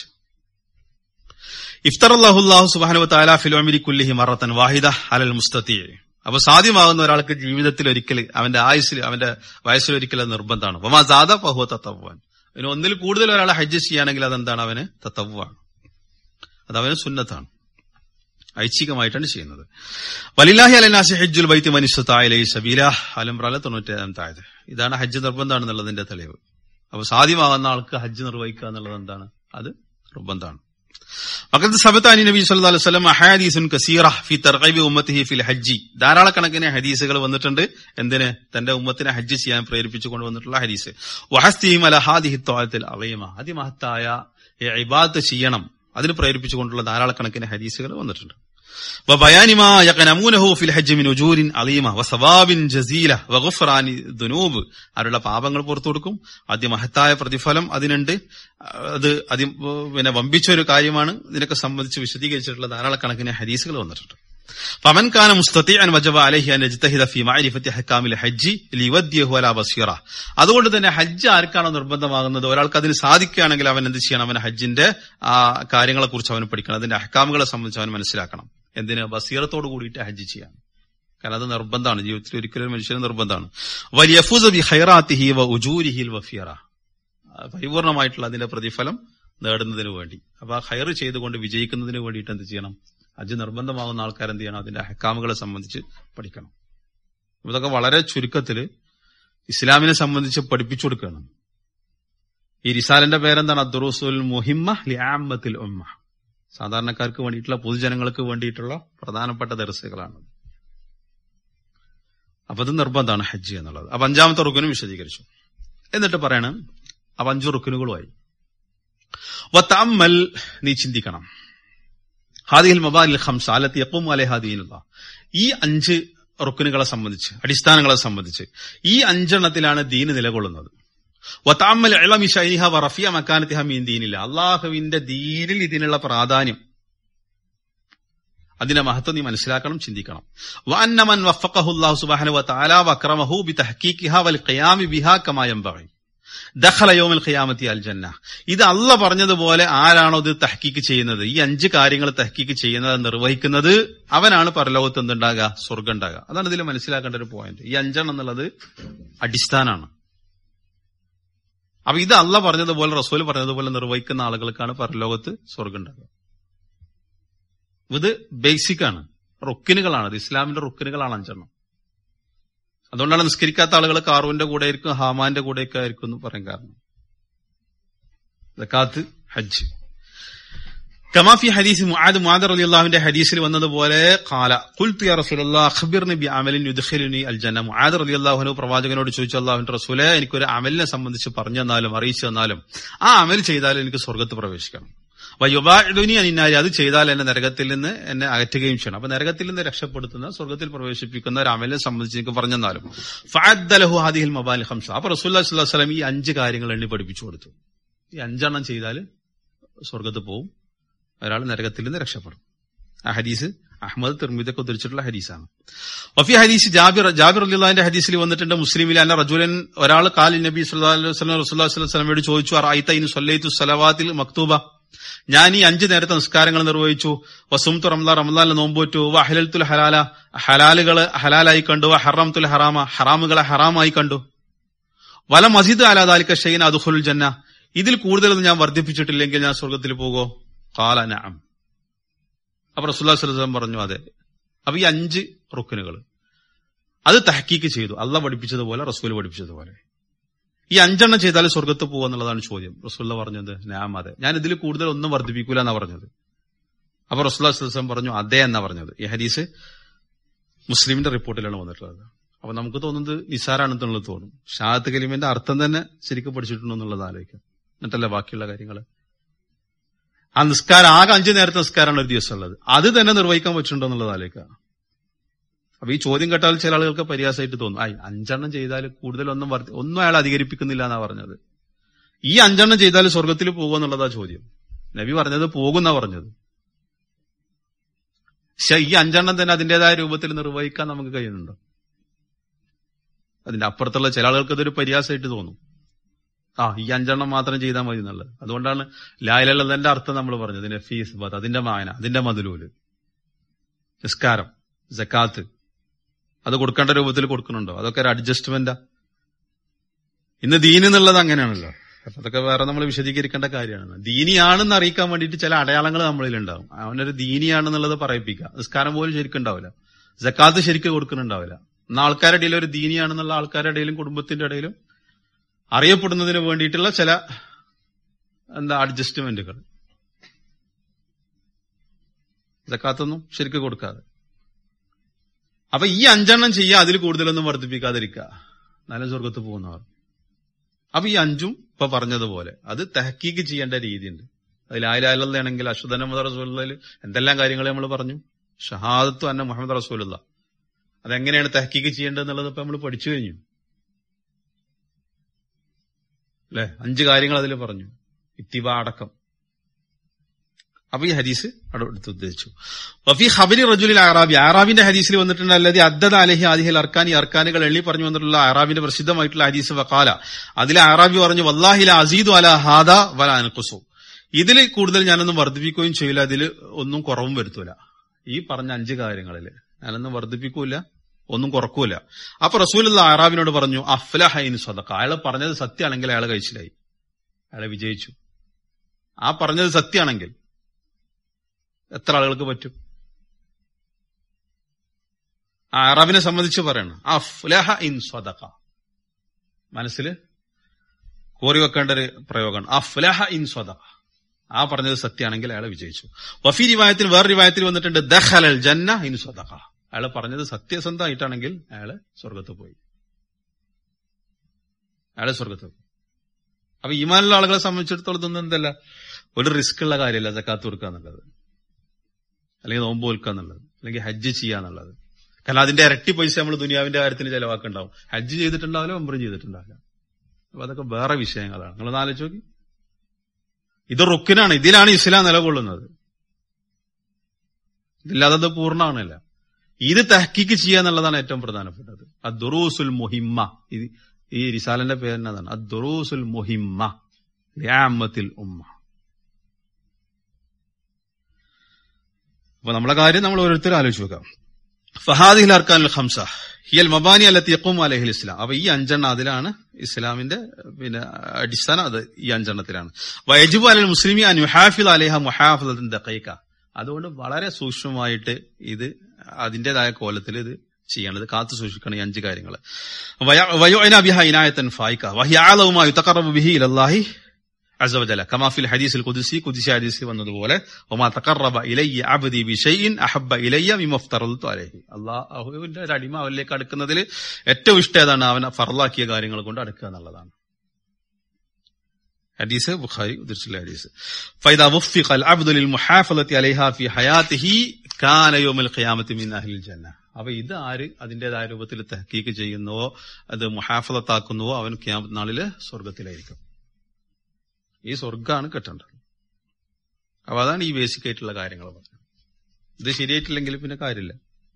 ഇഫ്തർ അള്ളാഹുല്ലാഹു സുബാനു താല ഫിലോമിരി കുല്ലിഹി മറത്തൻ വാഹിദ അലൽ മുസ്തത്തി അപ്പൊ സാധ്യമാകുന്ന ഒരാൾക്ക് ജീവിതത്തിൽ ഒരിക്കൽ അവന്റെ ആയുസിൽ അവന്റെ വയസ്സിൽ ഒരിക്കൽ അത് നിർബന്ധമാണ് വമാ സാദ പഹുവ തത്തവ്വാൻ അതിന് ഒന്നിൽ കൂടുതൽ ഒരാളെ ഹജ്ജ് ചെയ്യുകയാണെങ്കിൽ അതെന്താണ് അവന് തത്തവ്വാണ് അത് അവന് സുന്നത്താണ് ഐച്ഛികമായിട്ടാണ് ചെയ്യുന്നത് വലില്ലാഹി അലനാസി ഹജ്ജുൽ ബൈത്തി മനുഷ്യത്തായ സബീല അലംബ്രാല തൊണ്ണൂറ്റേഴാമത്തായത് ഇതാണ് ഹജ്ജ് നിർബന്ധമാണെന്നുള്ളതിന്റെ തെളിവ് അപ്പൊ സാധ്യമാകുന്ന ആൾക്ക് ഹജ്ജ് നിർവഹിക്കുക എന്നുള്ളത് എന്താണ് അത് നിർബന്ധമാണ് വഖത്ത് സബത്ത് അനി നബി സല്ലല്ലാഹു അലൈഹി വസല്ലം അഹാദീസുൻ കസീറ ഫി തർഗീബി ഉമ്മത്തിഹി ഫിൽ ഹജ്ജി ധാരാളക്കണക്കിന് ഹദീസുകൾ വന്നിട്ടുണ്ട് എന്തിന് തന്റെ ഉമ്മത്തിനെ ഹജ്ജ് ചെയ്യാൻ പ്രേരിപ്പിച്ചു കൊണ്ടുവന്നിട്ടുള്ള ഹദീസ് വഹസ്തിഹിം അല ഹാദിഹി ത്വാഅത്തിൽ അളീമ അതിമഹത്തായ ഈ ഇബാദത്ത് ചെയ്യണം അതിന് പ്രേരിപ്പിച്ചുകൊണ്ടുള്ള ധാരാളക്കണക്കിന് ഹദീസുകൾ വന്നിട്ടുണ്ട് وبيان ما يقنمونه في الحج من اجور عظيمه وثواب جزيله وغفران الذنوب അവരുടെ പാപങ്ങൾ പുറത്തു കൊടുക്കും അതിമഹത്തായ പ്രതിഫലം അതിനുണ്ട് അത് അതി പിന്നെ വമ്പിച്ച ഒരു കാര്യമാണ് ഇതിനൊക്കെ സംബന്ധിച്ച് വിശദീകരിച്ചിട്ടുള്ള ധാരാളക്കണക്കിന് ഹദീസുകൾ വന്നിട്ടുണ്ട് فمن كان مستطيعا وجب عليه ان يجتهد في معرفه احكام الحج ليوديه على بصيره അതുകൊണ്ട് തന്നെ ഹജ്ജ് ആർക്കാണോ നിർബന്ധമാകുന്നത് ഒരാൾക്ക് അതിന് സാധിക്കുകയാണെങ്കിൽ അവൻ എന്ത് ചെയ്യണം അവൻ ഹജ്ജിന്റെ ആ കാര്യങ്ങളെ കുറിച്ച് അവൻ പഠിക്കണം അതിന്റെ അഹ്കാമുകളെ സംബന്ധിച്ച് അവൻ മനസ്സിലാക്കണം എന്തിന് ബസീറത്തോട് കൂടിയിട്ട് ഹജ്ജ് ചെയ്യാൻ കാരണം അത് നിർബന്ധമാണ് ജീവിതത്തിൽ ഒരിക്കലും മനുഷ്യന് നിർബന്ധമാണ് വലിയഫൂസ് ബി ഹൈറാത്തിഹി വ ഉജൂരിഹിൽ വഫിയറ പരിപൂർണമായിട്ടുള്ള അതിന്റെ പ്രതിഫലം നേടുന്നതിന് വേണ്ടി അപ്പൊ ആ ഹയർ ചെയ്തുകൊണ്ട് വിജയിക്കുന്നതിന് വേണ്ടിയിട്ട് എന്ത് ചെയ്യണം ഹജ്ജ് നിർബന്ധമാകുന്ന ആൾക്കാർ എന്ത് ചെയ്യണം അതിന്റെ ഹക്കാമുകളെ സംബന്ധിച്ച് പഠിക്കണം ഇതൊക്കെ വളരെ ചുരുക്കത്തില് ഇസ്ലാമിനെ സംബന്ധിച്ച് പഠിപ്പിച്ചു കൊടുക്കണം ഈ റിസാലിന്റെ പേരെന്താണ് അദ്ദുറൂസുൽ മുഹിമ്മ ലിയാമത്തിൽ ഉമ്മ സാധാരണക്കാർക്ക് വേണ്ടിയിട്ടുള്ള പൊതുജനങ്ങൾക്ക് വേണ്ടിയിട്ടുള്ള പ്രധാനപ്പെട്ട ദർസുകളാണ് അപ്പൊ അത് നിർബന്ധമാണ് ഹജ്ജ് എന്നുള്ളത് അപ്പൊ അഞ്ചാമത്തെ റുക്കിനും വിശദീകരിച്ചു എന്നിട്ട് പറയണം അപ്പൊ അഞ്ചു റുക്കിനുകളുമായി വത്തമ്മൽ നീ ചിന്തിക്കണം ഹാദിഹിൽ മബാലിൽ ഹംസ അലത്തി എപ്പം അലെ ഹാദീനുള്ള ഈ അഞ്ച് റുക്കിനുകളെ സംബന്ധിച്ച് അടിസ്ഥാനങ്ങളെ സംബന്ധിച്ച് ഈ അഞ്ചെണ്ണത്തിലാണ് ദീന് നിലകൊള്ളുന്നത് വത്താമൽ ഇളമി ഷൈനിഹ വറഫിയ മക്കാനത്തിഹ മീൻ ദീനില്ല അള്ളാഹുവിന്റെ ദീനിൽ ഇതിനുള്ള പ്രാധാന്യം അതിന്റെ മഹത്വം നീ മനസ്സിലാക്കണം ചിന്തിക്കണം വഅന്നമൻ വഫഖഹുല്ലാഹു സുബ്ഹാനഹു വതആല വക്രമഹു ബിതഹ്ഖീഖിഹ വൽ ഖിയാമി ബിഹാ കമാ യംബഗി ദഖല യൗമൽ ഖിയാമത്തി അൽ ജന്ന ഇത് അല്ല പറഞ്ഞതുപോലെ ആരാണോ ഇത് തഹ്ക്കീക്ക് ചെയ്യുന്നത് ഈ അഞ്ച് കാര്യങ്ങൾ തഹ്ക്കീക്ക് ചെയ്യുന്നത് നിർവഹിക്കുന്നത് അവനാണ് പരലോകത്ത് എന്തുണ്ടാകുക സ്വർഗം ഉണ്ടാകുക അതാണ് ഇതിൽ മനസ്സിലാക്കേണ്ട ഒരു പോയിന്റ് ഈ അഞ്ചെണ്ണം എന്നുള്ളത് അടിസ്ഥാനാണ് അപ്പൊ ഇത് അല്ല പറഞ്ഞതുപോലെ റസൂൽ പറഞ്ഞതുപോലെ നിർവഹിക്കുന്ന ആളുകൾക്കാണ് പരലോകത്ത് സ്വർഗം ഉണ്ടാകുക ഇത് ബേസിക് ആണ് റുക്കിനുകളാണ് ഇത് ഇസ്ലാമിന്റെ റുക്കിനുകളാണ് അഞ്ചെണ്ണം അതുകൊണ്ടാണ് നിസ്കരിക്കാത്ത ആളുകൾ കാറുവിന്റെ കൂടെ ആയിരിക്കും ഹാമാന്റെ കൂടെയൊക്കെ ആയിരിക്കും എന്ന് പറയാൻ കാരണം സക്കാത്ത് ഹജ്ജ് കമാഫി ഹദീസ് മുആദ് മുആദ് റളിയല്ലാഹുവിന്റെ ഹദീസിൽ വന്നതുപോലെ ഖാല ഖുൽതു യാ റസൂലല്ലാഹ് അഖ്ബിർനി ബി അമലിൻ യുദ്ഖിലുനി അൽ ജന്ന മുആദ് റളിയല്ലാഹു അൻഹു പ്രവാചകനോട് ചോദിച്ചു അല്ലാഹുവിന്റെ റസൂലേ എനിക്കൊരു അമലിനെ സംബന്ധിച്ച് പറഞ്ഞു തന്നാലും അറിയിച്ചു തന്നാലും ആ അമൽ ചെയ്താലും എനിക്ക് സ്വർഗ്ഗത്ത് പ്രവേശിക്കണം വയുബാഇദുനി അനിന്നാരി അത് ചെയ്താൽ എന്നെ നരകത്തിൽ നിന്ന് എന്നെ അകറ്റുകയും ചെയ്യണം അപ്പൊ നരകത്തിൽ നിന്ന് രക്ഷപ്പെടുത്തുന്ന സ്വർഗത്തിൽ പ്രവേശിപ്പിക്കുന്ന ഒരു അമലിനെ സംബന്ധിച്ച് എനിക്ക് പറഞ്ഞെന്നാലും ഫഅദ്ദലഹു ഹാദിഹിൽ മബാൽ ഹംസ അപ്പൊ റസൂല്ലാ സ്വല്ലല്ലാഹു അലൈഹി വസല്ലം ഈ അഞ്ച് കാര്യങ്ങൾ എണ്ണി പഠിപ്പിച്ചു കൊടുത്തു ഈ അഞ്ചെണ്ണം ചെയ്താൽ സ്വർഗത്ത് പോവും ഒരാൾ നരകത്തിൽ നിന്ന് രക്ഷപ്പെടും ആ ഹദീസ് അഹമ്മദ് തിർമിതൊക്കെ ഉദ്ധരിച്ചിട്ടുള്ള ഹദീസാണ് വഫി ഹദീസ് ജാബിർ ജാബിർ അലിന്റെ ഹദീസിൽ വന്നിട്ടുണ്ട് മുസ്ലിമിൽ അല്ല റജുലൻ ഒരാൾ കാലി നബി സല്ലല്ലാഹു അലൈഹി വസല്ലം റസൂലുള്ളാഹി സ്വല്ലല്ലാഹു അലൈഹി വസല്ലമയോട് ചോദിച്ചു അറഅയ്ത ഇൻ സല്ലൈതു സലവാത്തിൽ മക്തൂബ ഞാൻ ഈ അഞ്ച് നേരത്തെ നിസ്കാരങ്ങൾ നിർവഹിച്ചു വസുംതു റംലാ റംലാലിന് നോമ്പോറ്റു വ ഹലൽത്തുൽ ഹലാല ഹലാലുകള് ഹലാലായി കണ്ടു വ ഹറംതുൽ ഹറാമ ഹറാമുകളെ ഹറാമായി കണ്ടു വല മസീദ് അലാദാലിക്ക ഷെയ്ൻ അദുഖുൽ ജന്ന ഇതിൽ കൂടുതലൊന്നും ഞാൻ വർദ്ധിപ്പിച്ചിട്ടില്ലെങ്കിൽ ഞാൻ സ്വർഗത്തിൽ പോകോ കാല നഅം അപ്പൊ റസൂല്ലാ സ്വലം പറഞ്ഞു അതെ അപ്പൊ ഈ അഞ്ച് റുക്കനുകൾ അത് തഹക്കീക്ക് ചെയ്തു അല്ല പഠിപ്പിച്ചതുപോലെ റസൂൽ പഠിപ്പിച്ചതുപോലെ ഈ അഞ്ചെണ്ണം ചെയ്താൽ സ്വർഗത്ത് പോകുക എന്നുള്ളതാണ് ചോദ്യം റസൂല്ല പറഞ്ഞത് ഞാൻ അതെ ഞാൻ ഇതിൽ കൂടുതൽ ഒന്നും വർദ്ധിപ്പിക്കൂല എന്നാ പറഞ്ഞത് അപ്പൊ റസൂല്ലാ സ്വലം പറഞ്ഞു അതെ എന്നാ പറഞ്ഞത് ഈ ഹദീസ് മുസ്ലിമിന്റെ റിപ്പോർട്ടിലാണ് വന്നിട്ടുള്ളത് അപ്പൊ നമുക്ക് തോന്നുന്നത് നിസാരാണെന്നുള്ളത് തോന്നും ഷാത്ത് കലിമിന്റെ അർത്ഥം തന്നെ ശരിക്കും പഠിച്ചിട്ടുണ്ടോ എന്നുള്ളത് ആലോചിക്കാം എന്നിട്ടല്ലേ ബാക്കിയുള്ള കാര്യങ്ങൾ ആ നിസ്കാരം ആകെ അഞ്ചു നേരത്തെ നിസ്കാരമാണ് ഒരു ദിവസം ഉള്ളത് അത് തന്നെ നിർവഹിക്കാൻ പറ്റുന്നുണ്ടോ എന്നുള്ളത് ആലോചിക്കാം അപ്പൊ ഈ ചോദ്യം കേട്ടാൽ ചില ആളുകൾക്ക് പരിഹാസമായിട്ട് തോന്നും ആയി അഞ്ചെണ്ണം ചെയ്താൽ കൂടുതൽ ഒന്നും വർദ്ധി ഒന്നും അയാൾ അധികരിപ്പിക്കുന്നില്ല എന്നാ പറഞ്ഞത് ഈ അഞ്ചെണ്ണം ചെയ്താൽ സ്വർഗത്തിൽ പോകുമെന്നുള്ളതാ ചോദ്യം നബി പറഞ്ഞത് പോകുന്നാ പറഞ്ഞത് പക്ഷെ ഈ അഞ്ചെണ്ണം തന്നെ അതിന്റേതായ രൂപത്തിൽ നിർവഹിക്കാൻ നമുക്ക് കഴിയുന്നുണ്ടോ അതിന്റെ അപ്പുറത്തുള്ള ചില ആളുകൾക്ക് ഇതൊരു പരിഹാസമായിട്ട് തോന്നും ആ ഈ അഞ്ചെണ്ണം മാത്രം ചെയ്താൽ മതി എന്നുള്ളത് അതുകൊണ്ടാണ് ലായലല്ലതിന്റെ അർത്ഥം നമ്മൾ പറഞ്ഞത് നഫീസ് ബത്ത് അതിന്റെ മായന അതിന്റെ മതിലൂല് നിസ്കാരം ജക്കാത്ത് അത് കൊടുക്കേണ്ട രൂപത്തിൽ കൊടുക്കുന്നുണ്ടോ അതൊക്കെ ഒരു അഡ്ജസ്റ്റ്മെന്റാ ഇന്ന് ദീൻ എന്നുള്ളത് അങ്ങനെയാണല്ലോ അപ്പൊ അതൊക്കെ വേറെ നമ്മൾ വിശദീകരിക്കേണ്ട കാര്യമാണ് ദീനിയാണെന്ന് അറിയിക്കാൻ വേണ്ടിയിട്ട് ചില അടയാളങ്ങൾ നമ്മളിൽ ഉണ്ടാവും അവനൊരു ദീനിയാണെന്നുള്ളത് പറയിപ്പിക്കുക നിസ്കാരം പോലും ശരിക്കും ഉണ്ടാവില്ല ജക്കാത്ത് ശരിക്കും കൊടുക്കുന്നുണ്ടാവില്ല എന്നാൽ ആൾക്കാരുടെ ഇടയിൽ ഒരു ദീനിയാണെന്നുള്ള ആൾക്കാരുടെ ഇടയിലും കുടുംബത്തിന്റെ ഇടയിലും അറിയപ്പെടുന്നതിന് വേണ്ടിയിട്ടുള്ള ചില എന്താ അഡ്ജസ്റ്റ്മെന്റുകൾ ജക്കാത്തൊന്നും ശരിക്കും കൊടുക്കാതെ അപ്പൊ ഈ അഞ്ചെണ്ണം ചെയ്യുക അതിൽ കൂടുതലൊന്നും വർദ്ധിപ്പിക്കാതിരിക്കുക നല്ല സ്വർഗത്ത് പോകുന്നവർ അപ്പൊ ഈ അഞ്ചും ഇപ്പൊ പറഞ്ഞതുപോലെ അത് തെഹക്കീക്ക് ചെയ്യേണ്ട രീതിയുണ്ട് അതിൽ ആയിലാണെങ്കിൽ അശ്വതന മുഹമ്മദ് റസൂലിൽ എന്തെല്ലാം കാര്യങ്ങൾ നമ്മൾ പറഞ്ഞു ഷഹാദത്തു അന്ന മുഹമ്മദ് റസൂലുള്ള അതെങ്ങനെയാണ് തെഹക്കീക്ക് ചെയ്യേണ്ടതെന്നുള്ളത് ഇപ്പൊ നമ്മൾ പഠിച്ചു കഴിഞ്ഞു അല്ലെ അഞ്ച് കാര്യങ്ങൾ അതിൽ പറഞ്ഞു ഇത്തിവ അടക്കം അപ്പൊ ഈ ഹദീസ് അവിടെ എടുത്ത് ഉദ്ദേശിച്ചു വഫി ഹബരി റജുലിൽ ആറാബി ആറാബിന്റെ ഹദീസിൽ വന്നിട്ടുണ്ട് അല്ലാതെ അദ്ദദ അലഹി ആദിഹിൽ അർക്കാൻ ഈ അർക്കാനുകൾ എള്ളി പറഞ്ഞു വന്നിട്ടുള്ള ആറാബിന്റെ പ്രസിദ്ധമായിട്ടുള്ള ഹദീസ് വക്കാല അതിലെ ആറാബി പറഞ്ഞു വല്ലാഹില അസീദു അല ഹാദ വല അനക്കുസു ഇതിൽ കൂടുതൽ ഞാനൊന്നും വർദ്ധിപ്പിക്കുകയും ചെയ്യില്ല അതിൽ ഒന്നും കുറവും വരുത്തൂല ഈ പറഞ്ഞ അഞ്ച് കാര്യങ്ങളിൽ ഞാനൊന്നും വർദ്ധിപ്പിക്കൂല ഒന്നും കുറക്കൂല അപ്പൊ റസൂലുള്ള ആറാബിനോട് പറഞ്ഞു അഫ്ലഹൈൻ സ്വതക്ക അയാൾ പറഞ്ഞത് സത്യമാണെങ്കിൽ അയാൾ കഴിച്ചിലായി അയാളെ വിജയിച്ചു ആ പറഞ്ഞത് സത്യമാണെങ്കിൽ എത്ര ആളുകൾക്ക് പറ്റും ആ അറബിനെ സംബന്ധിച്ച് പറയണം അഫ്ലഹ ഇൻ സ്വതക മനസ്സിൽ കോറി വെക്കേണ്ട ഒരു പ്രയോഗമാണ് അഫ്ലഹ ഇൻ സ്വതക ആ പറഞ്ഞത് സത്യമാണെങ്കിൽ അയാൾ വിജയിച്ചു വഫി റിവായത്തിൽ വേറെ റിവായത്തിൽ വന്നിട്ടുണ്ട് ദഹലൽ ജന്ന ഇൻ സ്വതക അയാൾ പറഞ്ഞത് സത്യസന്ധമായിട്ടാണെങ്കിൽ അയാള് സ്വർഗത്ത് പോയി അയാള് സ്വർഗത്ത് പോയി അപ്പൊ ഈമാനുള്ള ആളുകളെ സംബന്ധിച്ചിടത്തോളം ഇതൊന്നും എന്തല്ല ഒരു റിസ്ക് ഉള്ള കാര്യമല്ല ജക്കാത്ത് കൊടുക്കുക എന്നുള്ളത് അല്ലെങ്കിൽ നോമ്പ് കൊടുക്കുക എന്നുള്ളത് അല്ലെങ്കിൽ ഹജ്ജ് ചെയ്യുക എന്നുള്ളത് കാരണം അതിന്റെ ഇരട്ടി പൈസ നമ്മൾ ദുനിയാവിന്റെ കാര്യത്തിന് ചെലവാക്കുണ്ടാവും ഹജ്ജ് ചെയ്തിട്ടുണ്ടാവില്ല ഒമ്പറും ചെയ്തിട്ടുണ്ടാവില്ല അപ്പൊ അതൊക്കെ വേറെ വിഷയങ്ങളാണ് നിങ്ങളൊന്ന് ആലോചിച്ച് നോക്കി ഇത് റുക്കിനാണ് ഇതിലാണ് ഇസ്ലാം നിലകൊള്ളുന്നത് ഇതില്ലാതെ അത് പൂർണ്ണമാണല്ല ഇത് തഹക്കിക്ക് ചെയ്യുക എന്നുള്ളതാണ് ഏറ്റവും പ്രധാനപ്പെട്ടത് അദ്ദുറൂസുൽ മുഹിമ്മ ഇത് ഈ റിസാലന്റെ പേര് എന്നതാണ് അദ്ദുറൂസുൽ മുഹിമ്മ ലിയാമത്തിൽ ഉമ്മ അപ്പൊ നമ്മളെ കാര്യം നമ്മൾ ഓരോരുത്തരും ആലോചിച്ച് വെക്കാം ഫഹാദിൽ അർക്കാനുൽ ഹംസ ഹിയൽ മബാനി അല്ലത്തി യക്കും അലഹിൽ ഇസ്ലാം അപ്പൊ ഈ അഞ്ചെണ്ണം അതിലാണ് ഇസ്ലാമിന്റെ പിന്നെ അടിസ്ഥാനം അത് ഈ അഞ്ചെണ്ണത്തിലാണ് വയജുബ് അലൽ മുസ്ലിമി അൻ യുഹാഫിദ് അലേഹ മുഹാഫിദത്തിൻ ദഖീഖ അതുകൊണ്ട് വളരെ സൂക്ഷ്മമായിട്ട് ഇത് അതിന്റേതായ കോലത്തിൽ ഇത് ചെയ്യേണ്ടത് കാത്തു സൂക്ഷിക്കണം ഈ അഞ്ച് കാര്യങ്ങൾ വയോന ബിഹ ഇനായത്തൻ ഫായിക്ക വഹിയാലവുമാ യുതഖറബു ബിഹി ഇലല്ലാഹി അസവജല കമാഫിൽ ഹദീസിൽ കുദിസി കുദിസി ഹദീസിൽ വന്നതുപോലെ ഒമാ തഖറബ ഇലയ്യ അബ്ദി ബിഷൈഇൻ അഹബ്ബ ഇലയ്യ മിമഫ്തറൽതു അലൈഹി അള്ളാഹുവിന്റെ ഒരു അടിമ അവരിലേക്ക് അടുക്കുന്നതിൽ ഏറ്റവും ഇഷ്ടം ഏതാണ് അവൻ ഫർലാക്കിയ കാര്യങ്ങൾ കൊണ്ട് അടുക്കുക എന്നുള്ളതാണ് ഹദീസ് ബുഖാരി ഉദ്ധരിച്ചിട്ടുള്ള ഹദീസ് ഫൈദ വഫിഖ അൽ അബ്ദു ലിൽ മുഹാഫളത്തി അലൈഹ ഫി ഹയാതിഹി കാന യൗമൽ ഖിയാമത്തി മിൻ അഹ്ലിൽ ജന്ന അപ്പൊ ഇത് ആര് അതിന്റേതായ രൂപത്തിൽ തഹക്കീക്ക് ചെയ്യുന്നുവോ അത് മുഹാഫലത്താക്കുന്നുവോ അവൻ ഖിയാമത്ത് നാളില് സ്വർഗത്തിലായിരിക്കും ഈ സ്വർഗമാണ് കെട്ടേണ്ടത് അപ്പൊ അതാണ് ഈ ബേസിക് ആയിട്ടുള്ള കാര്യങ്ങൾ പറഞ്ഞത് ഇത് ശരിയായിട്ടില്ലെങ്കിൽ പിന്നെ കാര്യമില്ല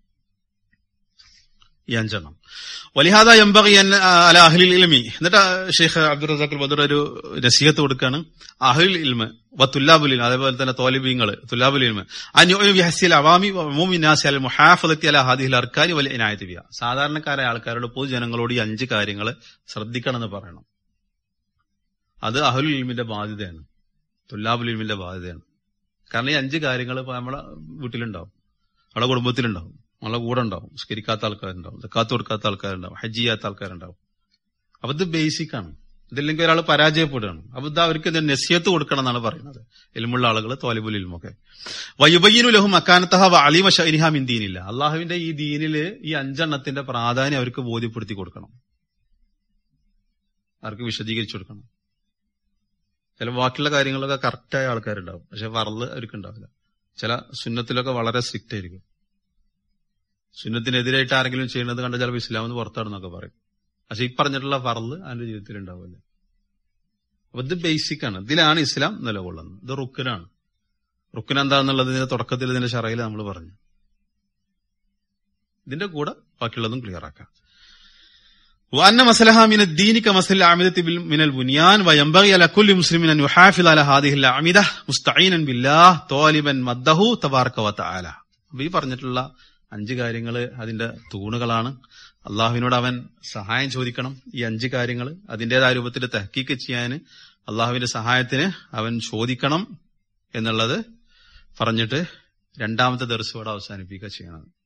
ഈ അഞ്ചെണ്ണം വലിഹാദ എംബകി അല അഹ്ലിൽ ഇൽമി എന്നിട്ട് ഷെയ്ഖ് അബ്ദുൾ റസാഖുൽ ബദർ ഒരു നസീഹത്ത് കൊടുക്കാണ് അഹ്ലിൽ ഇൽമ വ തുല്ലാബുൽ ഇൽമ അതേപോലെ തന്നെ തോലിബീങ്ങൾ തുല്ലാബുൽ ഇൽമ അന്യോഹസിൽ അവാമി മോമിനാസി അൽ മുഹാഫലത്തി അല ഹാദിഹിൽ അർക്കാരി വലിയ ഇനായത്ത് ബിയ സാധാരണക്കാരായ ആൾക്കാരോട് പൊതുജനങ്ങളോട് ഈ അഞ്ച് കാര്യങ്ങൾ ശ്രദ്ധിക്കണമെന്ന് പറയണം അത് അഹുൽ ഇൽമിന്റെ ബാധ്യതയാണ് തുല്ലാബുൽ ഇൽമിന്റെ ബാധ്യതയാണ് കാരണം ഈ അഞ്ച് കാര്യങ്ങൾ നമ്മളെ വീട്ടിലുണ്ടാവും നമ്മളെ കുടുംബത്തിലുണ്ടാവും നമ്മളെ കൂടെ ഉണ്ടാവും സ്കരിക്കാത്ത ആൾക്കാരുണ്ടാവും കാത്തു കൊടുക്കാത്ത ആൾക്കാരുണ്ടാവും ഹജ്ജ് ചെയ്യാത്ത ആൾക്കാരുണ്ടാവും അപ്പൊ ഇത് ബേസിക് ആണ് ഇതില്ലെങ്കിൽ ഒരാൾ പരാജയപ്പെടുകയാണ് അപ്പൊ ഇത് അവർക്ക് ഇത് നസിയത്ത് കൊടുക്കണം എന്നാണ് പറയുന്നത് ഇൽമുള്ള ആളുകൾ തോലിബുൽ ഇൽമൊക്കെ വയുബയ്യനു ലഹും അക്കാനത്തഹ അലിമ ഷൈനിഹ മിൻ ദീനില്ല അള്ളാഹുവിന്റെ ഈ ദീനില് ഈ അഞ്ചെണ്ണത്തിന്റെ പ്രാധാന്യം അവർക്ക് ബോധ്യപ്പെടുത്തി കൊടുക്കണം അവർക്ക് വിശദീകരിച്ചു കൊടുക്കണം ചില ബാക്കിയുള്ള കാര്യങ്ങളൊക്കെ കറക്റ്റായ ആൾക്കാരുണ്ടാവും പക്ഷെ വറല് അവർക്ക് ഉണ്ടാവില്ല ചില സുന്നത്തിലൊക്കെ വളരെ സ്ട്രിക്റ്റ് ആയിരിക്കും സുന്നത്തിനെതിരായിട്ട് ആരെങ്കിലും ചെയ്യുന്നത് കണ്ട ചിലപ്പോൾ ഇസ്ലാം എന്ന് പുറത്താണെന്നൊക്കെ പറയും പക്ഷെ ഈ പറഞ്ഞിട്ടുള്ള ഫറല് അവന്റെ ജീവിതത്തിൽ ഉണ്ടാവില്ല അപ്പൊ ഇത് ബേസിക് ആണ് ഇതിലാണ് ഇസ്ലാം നിലകൊള്ളുന്നത് ഇത് റുക്കിനാണ് റുക്കിൻ എന്താണെന്നുള്ളത് ഇതിന്റെ തുടക്കത്തിൽ ഇതിന്റെ ഷറയിൽ നമ്മൾ പറഞ്ഞു ഇതിന്റെ കൂടെ ബാക്കിയുള്ളതും ക്ലിയർ ആക്കാം وأن مسلها من الدين كمثل الأعمدة من البنيان وينبغي على كل مسلم أن يحافظ على هذه الأعمدة مستعينا بالله طالبا مده تبارك وتعالى ഈ പറഞ്ഞിട്ടുള്ള അഞ്ച് കാര്യങ്ങൾ അതിന്റെ തൂണുകളാണ് അള്ളാഹുവിനോട് അവൻ സഹായം ചോദിക്കണം ഈ അഞ്ച് കാര്യങ്ങൾ അതിന്റേതായ രൂപത്തിൽ തഹക്കീക്ക് ചെയ്യാൻ അള്ളാഹുവിന്റെ സഹായത്തിന് അവൻ ചോദിക്കണം എന്നുള്ളത് പറഞ്ഞിട്ട് രണ്ടാമത്തെ ദർശയോടെ അവസാനിപ്പിക്കുക ചെയ്യണം